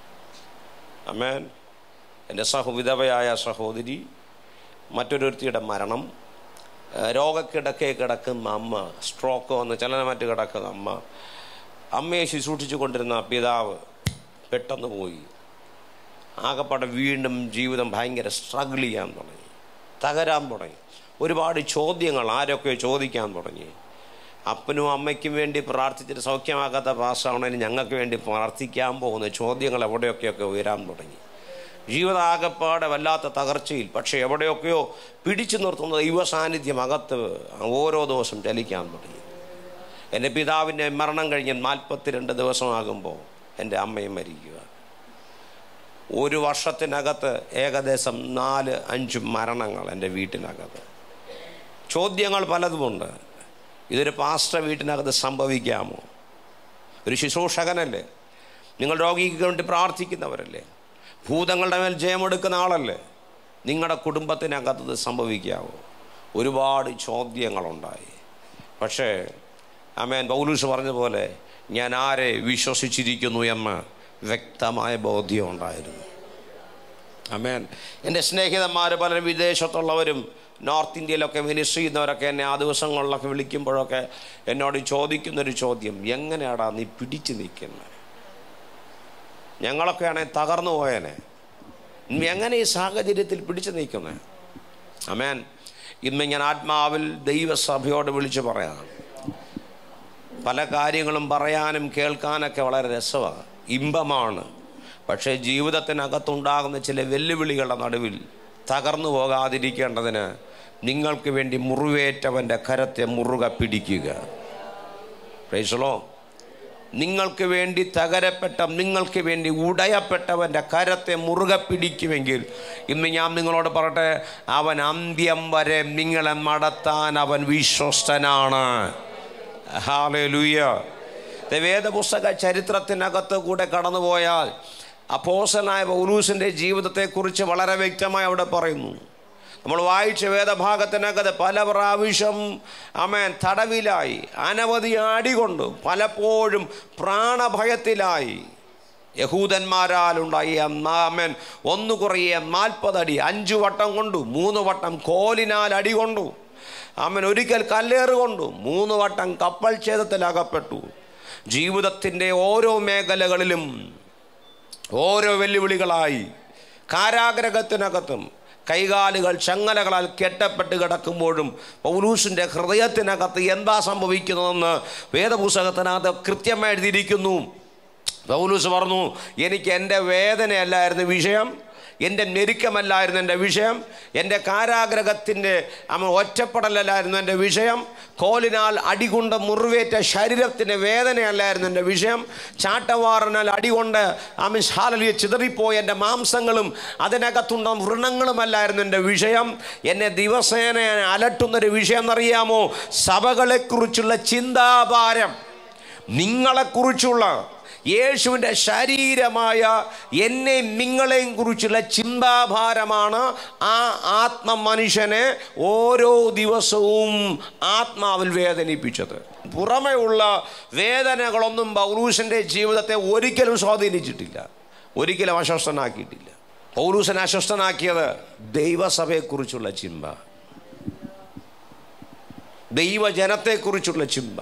അമേൻ എൻ്റെ സഹവിധവയായ സഹോദരി മറ്റൊരുത്തിയുടെ മരണം ഏഹ് രോഗക്കിടക്കെ കിടക്കുന്ന അമ്മ സ്ട്രോക്ക് വന്ന് ചലനമറ്റ് കിടക്കുന്ന അമ്മ അമ്മയെ ശുശ്രൂഷിച്ചു കൊണ്ടിരുന്ന പിതാവ് പെട്ടെന്ന് പോയി ആകപ്പാടെ വീണ്ടും ജീവിതം ഭയങ്കര സ്ട്രഗിൾ ചെയ്യാൻ തുടങ്ങി തകരാൻ തുടങ്ങി ഒരുപാട് ചോദ്യങ്ങൾ ആരൊക്കെ ചോദിക്കാൻ തുടങ്ങി അപ്പനും അമ്മയ്ക്കും വേണ്ടി പ്രാർത്ഥിച്ചിട്ട് സൗഖ്യമാക്കാത്ത പാസ്സാവണതിന് ഞങ്ങൾക്ക് വേണ്ടി പ്രാർത്ഥിക്കാൻ പോകുന്ന ചോദ്യങ്ങൾ എവിടെയൊക്കെയൊക്കെ ഉയരാൻ തുടങ്ങി ജീവിതാകപ്പാടെ വല്ലാത്ത തകർച്ചയിൽ പക്ഷേ എവിടെയൊക്കെയോ പിടിച്ചു നിർത്തുന്ന ദൈവ സാന്നിധ്യം അകത്ത് ഓരോ ദിവസം ചലിക്കാൻ തുടങ്ങി എൻ്റെ പിതാവിൻ്റെ മരണം കഴിഞ്ഞ് നാൽപ്പത്തിരണ്ട് ദിവസമാകുമ്പോൾ എൻ്റെ അമ്മയും മരിക്കുക ഒരു വർഷത്തിനകത്ത് ഏകദേശം നാല് അഞ്ച് മരണങ്ങൾ എൻ്റെ വീട്ടിനകത്ത് ചോദ്യങ്ങൾ പലതുമുണ്ട് ഇതൊരു പാസ്റ്റർ വീട്ടിനകത്ത് സംഭവിക്കാമോ ഒരു ശുശ്രൂഷകനല്ലേ നിങ്ങൾ രോഗിക്ക് വേണ്ടി പ്രാർത്ഥിക്കുന്നവരല്ലേ ഭൂതങ്ങളുടെ മേൽ ജയമെടുക്കുന്ന ആളല്ലേ നിങ്ങളുടെ കുടുംബത്തിനകത്ത് ഇത് സംഭവിക്കാവോ ഒരുപാട് ചോദ്യങ്ങളുണ്ടായി പക്ഷേ അമേൻ പൗലൂസ് പറഞ്ഞ പോലെ ഞാൻ ആരെ വിശ്വസിച്ചിരിക്കുന്നു എന്ന് വ്യക്തമായ ബോധ്യം ഉണ്ടായിരുന്നു അമേൻ എൻ്റെ സ്നേഹിതന്മാർ പലരും വിദേശത്തുള്ളവരും നോർത്ത് ഇന്ത്യയിലൊക്കെ മിനിസ്റ്റർ ചെയ്യുന്നവരൊക്കെ എന്നെ ആ ദിവസങ്ങളിലൊക്കെ വിളിക്കുമ്പോഴൊക്കെ എന്നോട് ചോദിക്കുന്നൊരു ചോദ്യം എങ്ങനെയാടാ നീ പിടിച്ചു നിൽക്കുന്നത് ഞങ്ങളൊക്കെ ആണെങ്കിൽ തകർന്നു പോയേനെ നീ എങ്ങനെ ഈ സാഹചര്യത്തിൽ പിടിച്ചു നിൽക്കുന്നത് അമേൻ ഇന്ന് ഞാൻ ആത്മാവിൽ ദൈവസഭയോട് വിളിച്ചു പറയാം പല കാര്യങ്ങളും പറയാനും കേൾക്കാനൊക്കെ വളരെ രസമാണ് ഇമ്പമാണ് പക്ഷേ ജീവിതത്തിനകത്തുണ്ടാകുന്ന ചില വെല്ലുവിളികളുടെ നടുവിൽ തകർന്നു പോകാതിരിക്കേണ്ടതിന് നിങ്ങൾക്ക് വേണ്ടി മുറിവേറ്റവൻ്റെ കരത്തെ മുറുക പിടിക്കുക പ്രൈസലോ നിങ്ങൾക്ക് വേണ്ടി തകരപ്പെട്ട നിങ്ങൾക്ക് വേണ്ടി ഉടയപ്പെട്ടവൻ്റെ കരത്തെ മുറുകെ പിടിക്കുമെങ്കിൽ ഇന്ന് ഞാൻ നിങ്ങളോട് പറയട്ടെ അവൻ അന്ത്യം വരെ നിങ്ങളെ നടത്താൻ അവൻ വിശ്വസ്തനാണ് ഹാലൂയ വേദപുസ്തക ചരിത്രത്തിനകത്ത് കൂടെ കടന്നുപോയാൽ അപ്പോസനായ പൗലൂസിൻ്റെ ജീവിതത്തെക്കുറിച്ച് വളരെ വ്യക്തമായി അവിടെ പറയുന്നു നമ്മൾ വായിച്ച വേദഭാഗത്തിനകത്ത് പല പ്രാവശ്യം അമേൻ തടവിലായി അനവധി ആടികൊണ്ട് പലപ്പോഴും പ്രാണഭയത്തിലായി യഹൂദന്മാരാലുണ്ടായ അമേൻ ഒന്ന് കുറയെ നാൽപ്പതടി അഞ്ചു വട്ടം കൊണ്ടു മൂന്ന് വട്ടം കോലിനാൽ അടി കൊണ്ടു അവൻ ഒരിക്കൽ കല്ലേറ് കൊണ്ടു മൂന്ന് വട്ടം കപ്പൽ ഛേദത്തിലകപ്പെട്ടു ജീവിതത്തിൻ്റെ ഓരോ മേഖലകളിലും ഓരോ വെല്ലുവിളികളായി കാരാഗ്രഹത്തിനകത്തും കൈകാലുകൾ ചങ്ങലകളാൽ കെട്ടപ്പെട്ട് കിടക്കുമ്പോഴും പൗലൂസിൻ്റെ ഹൃദയത്തിനകത്ത് എന്താ സംഭവിക്കുന്നതെന്ന് വേദപുസ്തകത്തിനകത്ത് കൃത്യമായി എഴുതിയിരിക്കുന്നു പൗലൂസ് പറഞ്ഞു എനിക്ക് എൻ്റെ വേദനയല്ലായിരുന്നു വിഷയം എൻ്റെ ഞെരുക്കമല്ലായിരുന്നു എൻ്റെ വിഷയം എൻ്റെ കാരാഗ്രഹത്തിൻ്റെ അമ്മ ഒറ്റപ്പെടലല്ലായിരുന്നു എൻ്റെ വിഷയം കോലിനാൽ അടികൊണ്ട് മുറിവേറ്റ ശരീരത്തിൻ്റെ വേദനയല്ലായിരുന്നു എൻ്റെ വിഷയം ചാട്ടവാറിനാൽ അടികൊണ്ട് അമ്മ ശാലലിയെ ചിതറിപ്പോയ എൻ്റെ മാംസങ്ങളും അതിനകത്തുണ്ട വൃണങ്ങളുമല്ലായിരുന്നു എൻ്റെ വിഷയം എന്നെ ദിവസേന അലട്ടുന്നൊരു വിഷയം എന്നറിയാമോ സഭകളെക്കുറിച്ചുള്ള ചിന്താഭാരം നിങ്ങളെക്കുറിച്ചുള്ള യേശുവിൻ്റെ ശരീരമായ എന്നെയും നിങ്ങളെയും കുറിച്ചുള്ള ചിന്താഭാരമാണ് ആ ആത്മ മനുഷ്യനെ ഓരോ ദിവസവും ആത്മാവിൽ വേദനിപ്പിച്ചത് പുറമേ ഉള്ള വേദനകളൊന്നും പൗലൂസിൻ്റെ ജീവിതത്തെ ഒരിക്കലും സ്വാധീനിച്ചിട്ടില്ല ഒരിക്കലും അസ്വസ്ഥനാക്കിയിട്ടില്ല പൗലൂസനെ അസ്വസ്ഥനാക്കിയത് ദൈവസഭയെക്കുറിച്ചുള്ള ചിന്ത ദൈവജനത്തെക്കുറിച്ചുള്ള ചിന്ത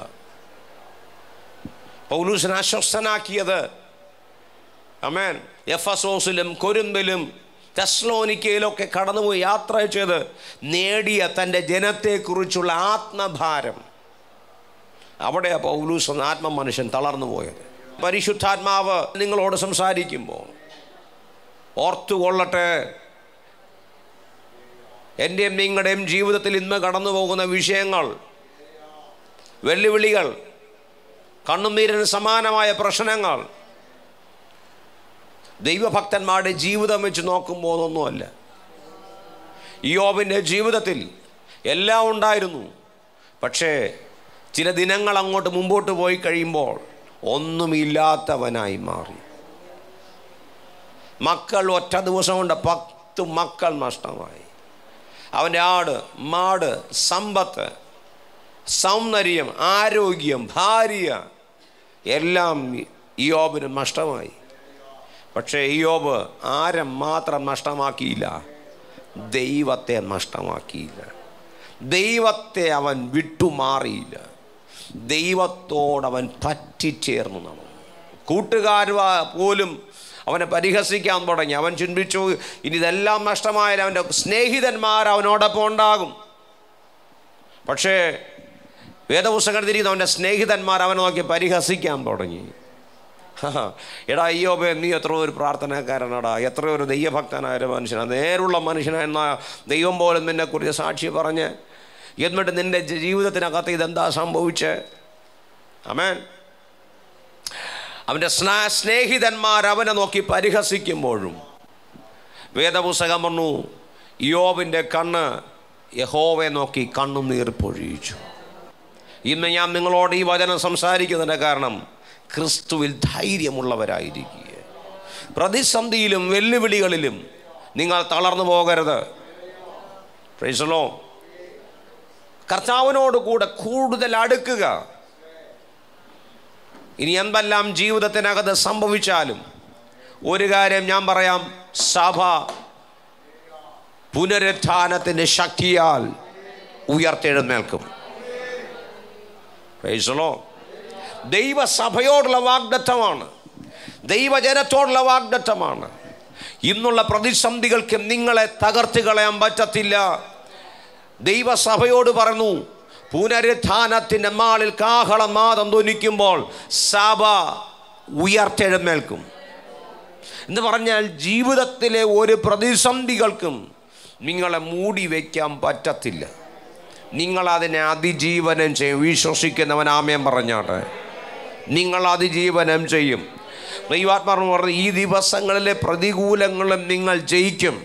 പൗലൂസിനെ അസ്വസ്ഥനാക്കിയത് അമേൻ എഫസോസിലും കൊരുമ്പിലും തെസ്ലോനിക്കയിലൊക്കെ കടന്നുപോയി യാത്ര ചെയ്ത് നേടിയ തൻ്റെ ജനത്തെക്കുറിച്ചുള്ള ആത്മഭാരം അവിടെ പൗലൂസ് എന്ന ആത്മ മനുഷ്യൻ തളർന്നു പോയത് പരിശുദ്ധാത്മാവ് നിങ്ങളോട് സംസാരിക്കുമ്പോൾ ഓർത്തുകൊള്ളട്ടെ എൻ്റെയും നിങ്ങളുടെയും ജീവിതത്തിൽ ഇന്ന് കടന്നു പോകുന്ന വിഷയങ്ങൾ വെല്ലുവിളികൾ കണ്ണുനീരിന് സമാനമായ പ്രശ്നങ്ങൾ ദൈവഭക്തന്മാരുടെ ജീവിതം വെച്ച് നോക്കുമ്പോൾ ഒന്നുമല്ല യോബിൻ്റെ ജീവിതത്തിൽ എല്ലാം ഉണ്ടായിരുന്നു പക്ഷേ ചില ദിനങ്ങൾ അങ്ങോട്ട് മുമ്പോട്ട് പോയി കഴിയുമ്പോൾ ഒന്നുമില്ലാത്തവനായി മാറി മക്കൾ ഒറ്റ ദിവസം കൊണ്ട് പത്ത് മക്കൾ നഷ്ടമായി അവൻ്റെ ആട് മാട് സമ്പത്ത് സൗന്ദര്യം ആരോഗ്യം ഭാര്യ എല്ലാം ഇയോബിന് നഷ്ടമായി പക്ഷേ ഇയോബ് ആരെ മാത്രം നഷ്ടമാക്കിയില്ല ദൈവത്തെ നഷ്ടമാക്കിയില്ല ദൈവത്തെ അവൻ വിട്ടുമാറിയില്ല ദൈവത്തോടവൻ പറ്റിച്ചേർന്നു നടന്നു കൂട്ടുകാർ പോലും അവനെ പരിഹസിക്കാൻ തുടങ്ങി അവൻ ചിന്തിച്ചു ഇനി ഇതെല്ലാം നഷ്ടമായാലും അവൻ്റെ സ്നേഹിതന്മാർ അവനോടൊപ്പം ഉണ്ടാകും പക്ഷേ വേദപുസ്തകം തിരിയുന്ന അവൻ്റെ സ്നേഹിതന്മാർ അവനെ നോക്കി പരിഹസിക്കാൻ തുടങ്ങി എടാ അയ്യോബേ നീ എത്ര ഒരു പ്രാർത്ഥനക്കാരനാടാ എത്ര ഒരു ദൈവഭക്തനായ ഒരു മനുഷ്യനാണ് നേരുള്ള മനുഷ്യനെന്ന ദൈവം പോലും നിന്നെക്കുറിച്ച് സാക്ഷി പറഞ്ഞ് എന്നിട്ട് നിൻ്റെ ജീവിതത്തിനകത്ത് ഇതെന്താ സംഭവിച്ച് അമേൻ അവൻ്റെ സ്നാ സ്നേഹിതന്മാർ അവനെ നോക്കി പരിഹസിക്കുമ്പോഴും വേദപുസ്തകം പറഞ്ഞു യോബിൻ്റെ കണ്ണ് യഹോവെ നോക്കി കണ്ണുനീർ പൊഴിയിച്ചു ഇന്ന് ഞാൻ നിങ്ങളോട് ഈ വചനം സംസാരിക്കുന്നതിൻ്റെ കാരണം ക്രിസ്തുവിൽ ധൈര്യമുള്ളവരായിരിക്കുക പ്രതിസന്ധിയിലും വെല്ലുവിളികളിലും നിങ്ങൾ തളർന്നു പോകരുത് പ്രൈസലോ കർത്താവിനോട് കൂടെ കൂടുതൽ അടുക്കുക ഇനി എന്തെല്ലാം ജീവിതത്തിനകത്ത് സംഭവിച്ചാലും ഒരു കാര്യം ഞാൻ പറയാം സഭ പുനരുത്ഥാനത്തിൻ്റെ ശക്തിയാൽ ഉയർത്തെഴുന്നേൽക്കും പ്രൈസലോ ദൈവസഭയോടുള്ള വാഗ്ദത്തമാണ് ദൈവജനത്തോടുള്ള വാഗ്ദത്തമാണ് ഇന്നുള്ള പ്രതിസന്ധികൾക്ക് നിങ്ങളെ തകർത്ത് കളയാൻ പറ്റത്തില്ല ദൈവസഭയോട് പറഞ്ഞു പുനരുത്ഥാനത്തിൻ്റെ നാളിൽ കാഹളനാദം ധ്വനിക്കുമ്പോൾ സഭ ഉയർത്തെഴുന്നേൽക്കും എന്ന് പറഞ്ഞാൽ ജീവിതത്തിലെ ഒരു പ്രതിസന്ധികൾക്കും നിങ്ങളെ മൂടി വയ്ക്കാൻ പറ്റത്തില്ല നിങ്ങൾ അതിനെ അതിജീവനം ചെയ്യും വിശ്വസിക്കുന്നവൻ ആമയം പറഞ്ഞാട്ടെ നിങ്ങൾ അതിജീവനം ചെയ്യും ദൈവാത്മാർന്ന് പറഞ്ഞു ഈ ദിവസങ്ങളിലെ പ്രതികൂലങ്ങളും നിങ്ങൾ ജയിക്കും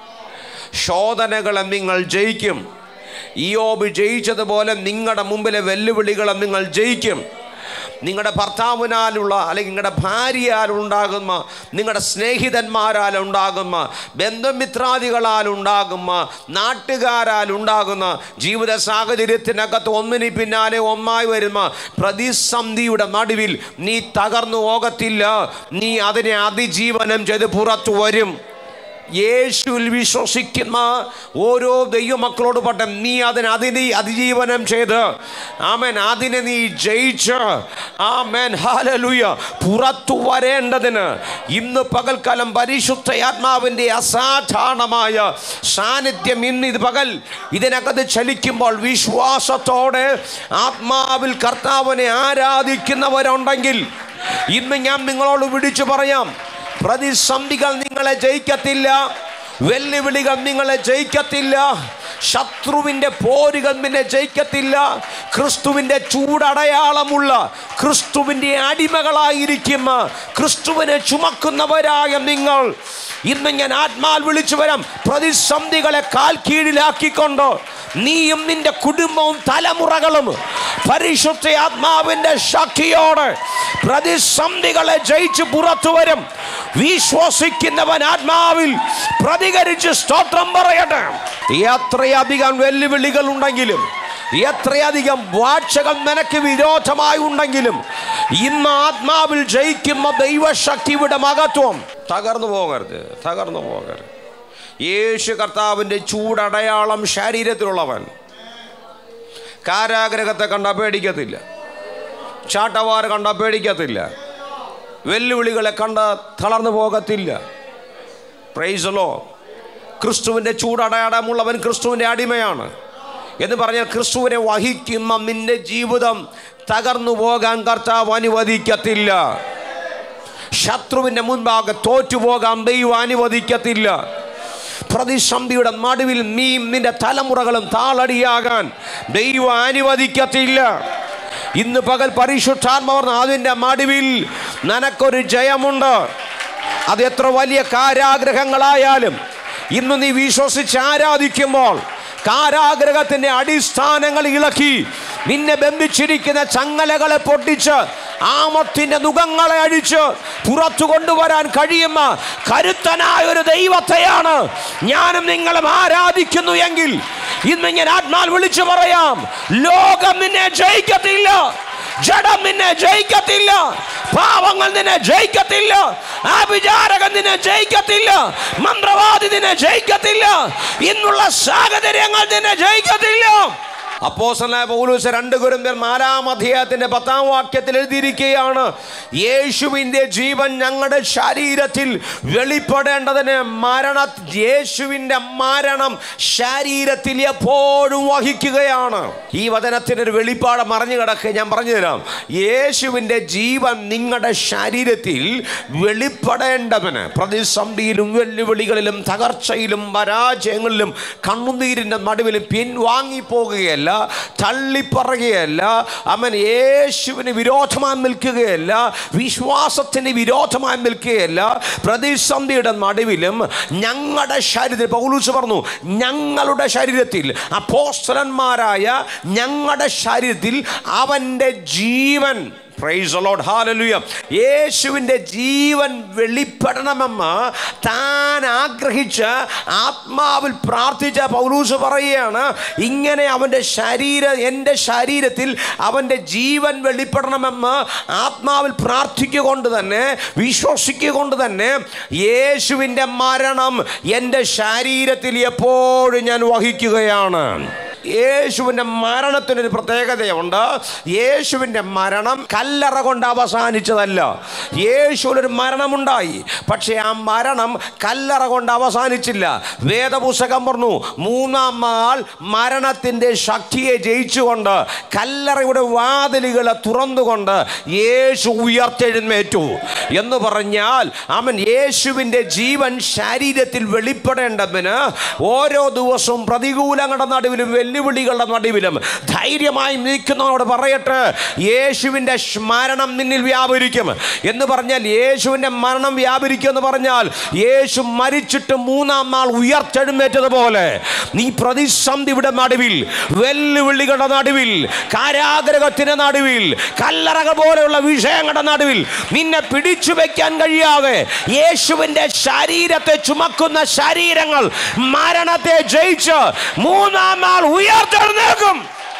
ശോധനകളെ നിങ്ങൾ ജയിക്കും ഇയോബ് ജയിച്ചതുപോലെ നിങ്ങളുടെ മുമ്പിലെ വെല്ലുവിളികളെ നിങ്ങൾ ജയിക്കും നിങ്ങളുടെ ഭർത്താവിനാലുള്ള അല്ലെങ്കിൽ നിങ്ങളുടെ ഭാര്യയാൽ ഉണ്ടാകുന്ന നിങ്ങളുടെ സ്നേഹിതന്മാരാൽ ഉണ്ടാകുന്ന ബന്ധുമിത്രാദികളാൽ ഉണ്ടാകുന്ന നാട്ടുകാരാൽ ഉണ്ടാകുന്ന ജീവിത സാഹചര്യത്തിനകത്ത് ഒന്നിന് പിന്നാലെ ഒന്നായി വരുന്ന പ്രതിസന്ധിയുടെ നടുവിൽ നീ തകർന്നു പോകത്തില്ല നീ അതിനെ അതിജീവനം ചെയ്ത് പുറത്തു വരും യേശുവിൽ വിശ്വസിക്കുന്ന ഓരോ ദൈവമക്കളോട് പട്ട നീ അതിന് അതിനെ അതിജീവനം ചെയ്ത് ആമൻ അതിനെ നീ ജയിച്ച് ആമൻ ഹാലലുയ പുറത്തു വരേണ്ടതിന് ഇന്ന് പകൽക്കാലം പരിശുദ്ധ ആത്മാവിൻ്റെ അസാധാരണമായ സാന്നിധ്യം ഇന്ന് ഇത് പകൽ ഇതിനകത്ത് ചലിക്കുമ്പോൾ വിശ്വാസത്തോടെ ആത്മാവിൽ കർത്താവിനെ ആരാധിക്കുന്നവരുണ്ടെങ്കിൽ ഇന്ന് ഞാൻ നിങ്ങളോട് വിളിച്ചു പറയാം പ്രതിസന്ധികൾ നിങ്ങളെ ജയിക്കത്തില്ല വെല്ലുവിളികൾ നിങ്ങളെ ജയിക്കത്തില്ല ശത്രുവിൻ്റെ പോരുകൾ നിന്നെ ജയിക്കത്തില്ല ക്രിസ്തുവിൻ്റെ ചൂടടയാളമുള്ള ക്രിസ്തുവിൻ്റെ അടിമകളായിരിക്കുന്ന ക്രിസ്തുവിനെ ചുമക്കുന്നവരായ നിങ്ങൾ ഇന്ന് ഞാൻ ആത്മാൽ വിളിച്ചു വരാം പ്രതിസന്ധികളെ കാൽ കീഴിലാക്കിക്കൊണ്ട് നീയും നിന്റെ കുടുംബവും തലമുറകളും പരിശുദ്ധ ആത്മാവിന്റെ ശക്തിയോടെ പ്രതിസന്ധികളെ ജയിച്ച് പുറത്തു വരും വിശ്വസിക്കുന്നവൻ ആത്മാവിൽ പ്രതികരിച്ച് സ്തോത്രം പറയട്ടെ എത്രയധികം വെല്ലുവിളികൾ ഉണ്ടെങ്കിലും എത്രയധികം വാഴ്ചകൾ നിനക്ക് വിരോധമായി ഉണ്ടെങ്കിലും ഇന്ന് ആത്മാവിൽ ജയിക്കുന്ന ദൈവശക്തിയുടെ മഹത്വം തകർന്നു പോകരുത് തകർന്നു പോകരുത് യേശു കർത്താവിൻ്റെ ചൂടടയാളം ശരീരത്തിലുള്ളവൻ കാരാഗ്രഹത്തെ കണ്ട പേടിക്കത്തില്ല ചാട്ടവാർ കണ്ട പേടിക്കത്തില്ല വെല്ലുവിളികളെ കണ്ട തളർന്നു പോകത്തില്ല പ്രൈസലോ ക്രിസ്തുവിൻ്റെ ചൂടടയാടമുള്ളവൻ ക്രിസ്തുവിൻ്റെ അടിമയാണ് എന്ന് പറഞ്ഞാൽ ക്രിസ്തുവിനെ വഹിക്കുന്ന നിന്റെ ജീവിതം തകർന്നു പോകാൻ കർത്താവ് അനുവദിക്കത്തില്ല ശത്രുവിൻ്റെ മുൻപാകെ തോറ്റുപോകാൻ ദൈവം അനുവദിക്കത്തില്ല പ്രതിസന്ധിയുടെ നടുവിൽ നീയും നിന്റെ തലമുറകളും താളടിയാകാൻ ദൈവം അനുവദിക്കത്തില്ല ഇന്ന് പകൽ പരിശുദ്ധാത്മവർന്ന് അതിൻ്റെ നടുവിൽ നിനക്കൊരു ജയമുണ്ട് അത് എത്ര വലിയ കാരാഗ്രഹങ്ങളായാലും ഇന്ന് നീ വിശ്വസിച്ച് ആരാധിക്കുമ്പോൾ കാരാഗ്രഹത്തിന്റെ അടിസ്ഥാനങ്ങൾ ഇളക്കി നിന്നെ ബന്ധിച്ചിരിക്കുന്ന ചങ്ങലകളെ പൊട്ടിച്ച് ആമത്തിന്റെ മുഖങ്ങളെ അഴിച്ച് പുറത്തു കൊണ്ടുവരാൻ കഴിയുന്ന കരുത്തനായ ഒരു ദൈവത്തെയാണ് ഞാനും നിങ്ങളും ആരാധിക്കുന്നു എങ്കിൽ ഇന്ന് ഞാൻ ആത്മാൽ വിളിച്ചു പറയാം ലോകം നിന്നെ ജയിക്കത്തില്ല ജഡം നിന്നെ ജയിക്കത്തില്ല പാവങ്ങൾ നിന്നെ ജയിക്കത്തില്ല ആഭിചാരകൻ നിന്നെ ജയിക്കത്തില്ല മന്ത്രവാദി നിന്നെ ജയിക്കത്തില്ല ഇന്നുള്ള സാഹചര്യങ്ങൾ നിന്നെ ജയിക്കത്തില്ല അപ്പോസലായ പൗലൂസ് രണ്ട് കുരുന്തർ നാലാം അധ്യായത്തിന്റെ പത്താം വാക്യത്തിൽ എഴുതിയിരിക്കുകയാണ് യേശുവിൻ്റെ ജീവൻ ഞങ്ങളുടെ ശരീരത്തിൽ വെളിപ്പെടേണ്ടതിന് മരണ യേശുവിൻ്റെ മരണം ശരീരത്തിൽ എപ്പോഴും വഹിക്കുകയാണ് ഈ വചനത്തിന് ഒരു വെളിപ്പാട് മറിഞ്ഞു കിടക്കുക ഞാൻ പറഞ്ഞു തരാം യേശുവിൻ്റെ ജീവൻ നിങ്ങളുടെ ശരീരത്തിൽ വെളിപ്പെടേണ്ടവന് പ്രതിസന്ധിയിലും വെല്ലുവിളികളിലും തകർച്ചയിലും പരാജയങ്ങളിലും കണ്ണുനീരിൻ്റെ നടുവിലും പിൻവാങ്ങിപ്പോകുകയല്ല തള്ളിപ്പറയുകയല്ല അവൻ യേശുവിന് വിരോധമായി നിൽക്കുകയല്ല വിശ്വാസത്തിന് വിരോധമായി നിൽക്കുകയല്ല പ്രതിസന്ധിയുടെ നടുവിലും ഞങ്ങളുടെ ശരീരത്തിൽ പൗലൂസ് പറഞ്ഞു ഞങ്ങളുടെ ശരീരത്തിൽ അപ്പോസ്തലന്മാരായ ഞങ്ങളുടെ ശരീരത്തിൽ അവൻ്റെ ജീവൻ പ്രൈസ് ലോഡ് ഹാലലുയ യേശുവിൻ്റെ ജീവൻ വെളിപ്പെടണമെന്ന് താൻ ആഗ്രഹിച്ച് ആത്മാവിൽ പ്രാർത്ഥിച്ച പൗലൂസ് പറയുകയാണ് ഇങ്ങനെ അവൻ്റെ ശരീര എൻ്റെ ശരീരത്തിൽ അവൻ്റെ ജീവൻ വെളിപ്പെടണമെന്ന് ആത്മാവിൽ പ്രാർത്ഥിക്കൊണ്ട് തന്നെ വിശ്വസിക്കൊണ്ട് തന്നെ യേശുവിൻ്റെ മരണം എൻ്റെ ശരീരത്തിൽ എപ്പോഴും ഞാൻ വഹിക്കുകയാണ് യേശുവിൻ്റെ മരണത്തിനൊരു പ്രത്യേകതയുണ്ട് യേശുവിൻ്റെ മരണം കല്ലറ കൊണ്ട് അവസാനിച്ചതല്ല യേശുവിനൊരു മരണമുണ്ടായി പക്ഷേ ആ മരണം കല്ലറ കൊണ്ട് അവസാനിച്ചില്ല വേദപുസ്തകം പറഞ്ഞു മൂന്നാം നാൾ മരണത്തിൻ്റെ ശക്തിയെ ജയിച്ചുകൊണ്ട് കല്ലറയുടെ വാതിലുകളെ തുറന്നുകൊണ്ട് യേശു ഉയർത്തെഴുന്നേറ്റു എന്ന് പറഞ്ഞാൽ അവൻ യേശുവിൻ്റെ ജീവൻ ശരീരത്തിൽ വെളിപ്പെടേണ്ടതിന് ഓരോ ദിവസവും പ്രതികൂലങ്ങളുടെ നടുവിലും വെല്ലുവിളികളുടെ നടുവിലും ധൈര്യമായി നിൽക്കുന്നവരോട് പറയട്ടെ യേശുവിൻ്റെ സ്മരണം നിന്നിൽ വ്യാപരിക്കും എന്ന് പറഞ്ഞാൽ യേശുവിൻ്റെ മരണം വ്യാപരിക്കും എന്ന് പറഞ്ഞാൽ യേശു മരിച്ചിട്ട് മൂന്നാം നാൾ ഉയർത്തെഴുന്നേറ്റതുപോലെ നീ പ്രതിസന്ധിയുടെ നടുവിൽ വെല്ലുവിളികളുടെ നടുവിൽ കാരാഗ്രഹത്തിന്റെ നടുവിൽ കല്ലറകൾ പോലെയുള്ള വിഷയങ്ങളുടെ നടുവിൽ നിന്നെ പിടിച്ചു വെക്കാൻ കഴിയാതെ യേശുവിൻ്റെ ശരീരത്തെ ചുമക്കുന്ന ശരീരങ്ങൾ മരണത്തെ ജയിച്ച് മൂന്നാം നാൾ ഉയർത്തെഴുന്നേൽക്കും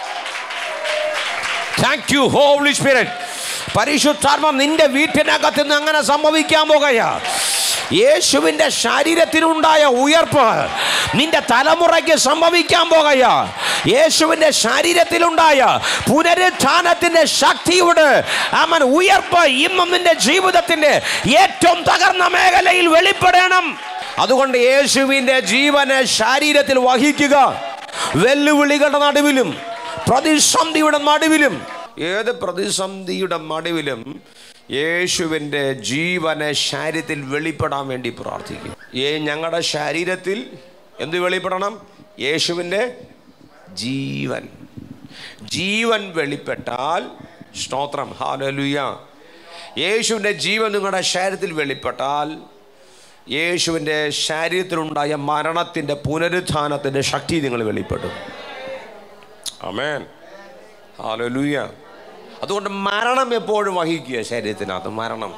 താങ്ക് യു ഹോളി സ്പിരിറ്റ് പരിശുദ്ധാത്മ നിന്റെ വീട്ടിനകത്ത് നിന്ന് അങ്ങനെ സംഭവിക്കാൻ പോകുകയാ യേശുവിൻ്റെ ശരീരത്തിനുണ്ടായ ഉയർപ്പ് നിന്റെ തലമുറയ്ക്ക് സംഭവിക്കാൻ പോകുകയാ യേശുവിൻ്റെ ശരീരത്തിലുണ്ടായ പുനരുത്ഥാനത്തിൻ്റെ ശക്തിയുടെ അവൻ ഉയർപ്പ് ഇന്നും നിന്റെ ജീവിതത്തിൻ്റെ ഏറ്റവും തകർന്ന മേഖലയിൽ വെളിപ്പെടണം അതുകൊണ്ട് യേശുവിൻ്റെ ജീവനെ ശരീരത്തിൽ വഹിക്കുക വെല്ലുവിളികളുടെ നടുവിലും പ്രതിസന്ധിയുടെ നടുവിലും ഏത് പ്രതിസന്ധിയുടെ നടുവിലും യേശുവിൻ്റെ ജീവനെ ശരീരത്തിൽ വെളിപ്പെടാൻ വേണ്ടി പ്രാർത്ഥിക്കും ഏ ഞങ്ങളുടെ ശരീരത്തിൽ എന്ത് വെളിപ്പെടണം യേശുവിൻ്റെ ജീവൻ ജീവൻ വെളിപ്പെട്ടാൽ സ്തോത്രം ഹാലലുയ യേശുവിൻ്റെ ജീവൻ നിങ്ങളുടെ ശരീരത്തിൽ വെളിപ്പെട്ടാൽ യേശുവിൻ്റെ ശരീരത്തിലുണ്ടായ മരണത്തിൻ്റെ പുനരുത്ഥാനത്തിൻ്റെ ശക്തി നിങ്ങൾ വെളിപ്പെടും അമേൻ ഹാലലൂയ അതുകൊണ്ട് മരണം എപ്പോഴും വഹിക്കുക ശരീരത്തിനകത്ത് മരണം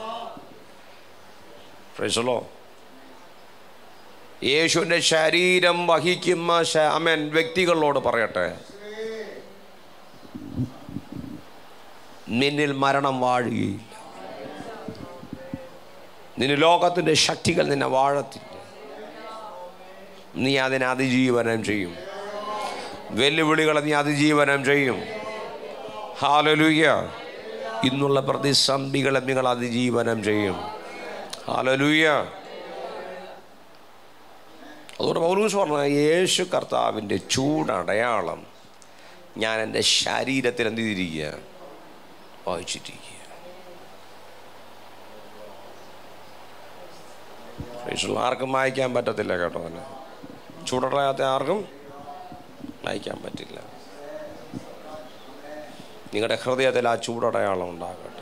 ഫ്രഷലോ യേശുവിൻ്റെ ശരീരം വഹിക്കുന്ന ശ- അമേൻ വ്യക്തികളോട് പറയട്ടെ നിന്നിൽ മരണം വാഴുകയില്ല നിന്റെ ലോകത്തിൻ്റെ ശക്തികൾ നിന്നെ വാഴത്തില്ല നീ അതിനെ അതിജീവനം ചെയ്യും വെല്ലുവിളികളെ നീ അതിജീവനം ചെയ്യും ഹാലലുയ്യ ഇന്നുള്ള പ്രതിസന്ധികളെ നിങ്ങൾ അതിജീവനം ചെയ്യും ഹാലലുയ്യ അതുകൊണ്ട് പൗലൂസ് പറഞ്ഞ യേശു കർത്താവിൻ്റെ ചൂടടയാളം ഞാൻ എൻ്റെ ശരീരത്തിൽ എന്ത് ചെയ്തിരിക്കുക വായിച്ചിരിക്കുക യേശു ആർക്കും വായിക്കാൻ പറ്റത്തില്ല കേട്ടോ അവന് ചൂടടയാത്ത ആർക്കും വായിക്കാൻ പറ്റില്ല നിങ്ങളുടെ ഹൃദയത്തിൽ ആ ചൂടടയാളം ഉണ്ടാകട്ടെ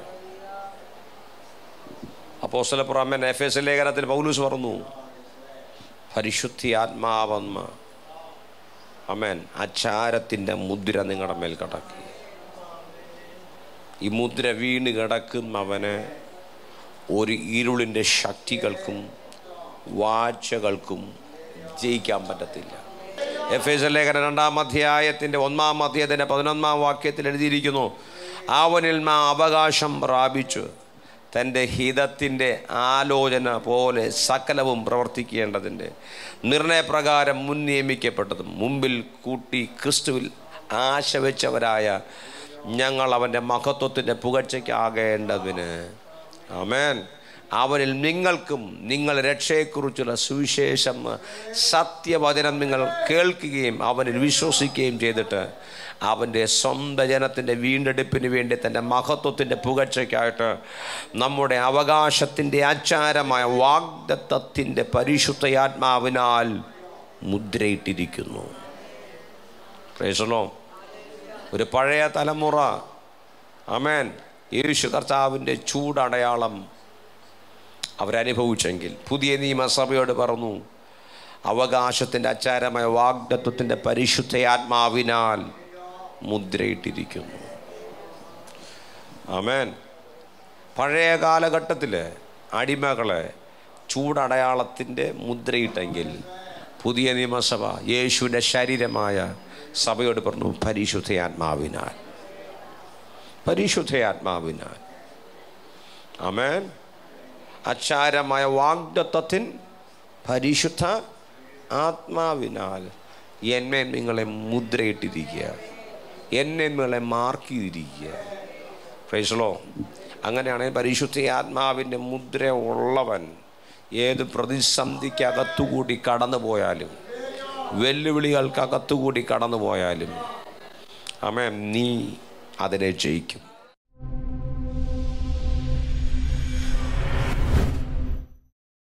അപ്പോസ്തലപ്പുറമൻ എഫ് എസ് ലേഖനത്തിൽ പൗലൂസ് പറഞ്ഞു പരിശുദ്ധി ആത്മാവന്മ അമേൻ അച്ചാരത്തിൻ്റെ മുദ്ര നിങ്ങളുടെ മേൽ കിടക്കി ഈ മുദ്ര വീണ് കിടക്കുന്നവന് ഒരു ഇരുളിൻ്റെ ശക്തികൾക്കും വാഴ്ചകൾക്കും ജയിക്കാൻ പറ്റത്തില്ല എഫ് എസ് ലേഖന രണ്ടാം അധ്യായത്തിൻ്റെ ഒന്നാം അധ്യായത്തിൻ്റെ പതിനൊന്നാം വാക്യത്തിൽ എഴുതിയിരിക്കുന്നു അവനിൽ നാം അവകാശം പ്രാപിച്ചു തൻ്റെ ഹിതത്തിൻ്റെ ആലോചന പോലെ സകലവും പ്രവർത്തിക്കേണ്ടതിൻ്റെ നിർണയപ്രകാരം മുൻ നിയമിക്കപ്പെട്ടതും മുമ്പിൽ കൂട്ടി ക്രിസ്തുവിൽ ആശ വെച്ചവരായ ഞങ്ങൾ അവൻ്റെ മഹത്വത്തിൻ്റെ പുകഴ്ചയ്ക്കാകേണ്ടതിന് ആമേൻ അവനിൽ നിങ്ങൾക്കും നിങ്ങൾ രക്ഷയെക്കുറിച്ചുള്ള സുവിശേഷം സത്യവചനം നിങ്ങൾ കേൾക്കുകയും അവനിൽ വിശ്വസിക്കുകയും ചെയ്തിട്ട് അവൻ്റെ സ്വന്തം ജനത്തിൻ്റെ വീണ്ടെടുപ്പിന് വേണ്ടി തൻ്റെ മഹത്വത്തിൻ്റെ പുകഴ്ചയ്ക്കായിട്ട് നമ്മുടെ അവകാശത്തിൻ്റെ ആചാരമായ വാഗ്ദത്തത്തിൻ്റെ പരിശുദ്ധയാത്മാവിനാൽ മുദ്രയിട്ടിരിക്കുന്നു പ്രേസലോ ഒരു പഴയ തലമുറ അമേൻ യേശു കർത്താവിൻ്റെ ചൂടടയാളം അവരനുഭവിച്ചെങ്കിൽ പുതിയ നിയമസഭയോട് പറഞ്ഞു അവകാശത്തിൻ്റെ അച്ചാരമായ വാഗ്ദത്വത്തിൻ്റെ പരിശുദ്ധയാത്മാവിനാൽ മുദ്രയിട്ടിരിക്കുന്നു ആമേൻ പഴയ കാലഘട്ടത്തിൽ അടിമകളെ ചൂടടയാളത്തിൻ്റെ മുദ്രയിട്ടെങ്കിൽ പുതിയ നിയമസഭ യേശുവിൻ്റെ ശരീരമായ സഭയോട് പറഞ്ഞു പരിശുദ്ധയാത്മാവിനാൽ പരിശുദ്ധയാത്മാവിനാൽ ആമേൻ അച്ചാരമായ വാഗ്ദത്വത്തിൻ പരിശുദ്ധ ആത്മാവിനാൽ എന്നെ നിങ്ങളെ മുദ്രയിട്ടിരിക്കുക എന്നെ നിങ്ങളെ മാർക്ക് ചെയ്തിരിക്കുക ഫ്രൈസലോ അങ്ങനെയാണെങ്കിൽ പരിശുദ്ധ ആത്മാവിൻ്റെ മുദ്ര ഉള്ളവൻ ഏത് പ്രതിസന്ധിക്കകത്തുകൂടി കടന്നു പോയാലും വെല്ലുവിളികൾക്കകത്തുകൂടി കടന്നു പോയാലും അമേ നീ അതിനെ ജയിക്കും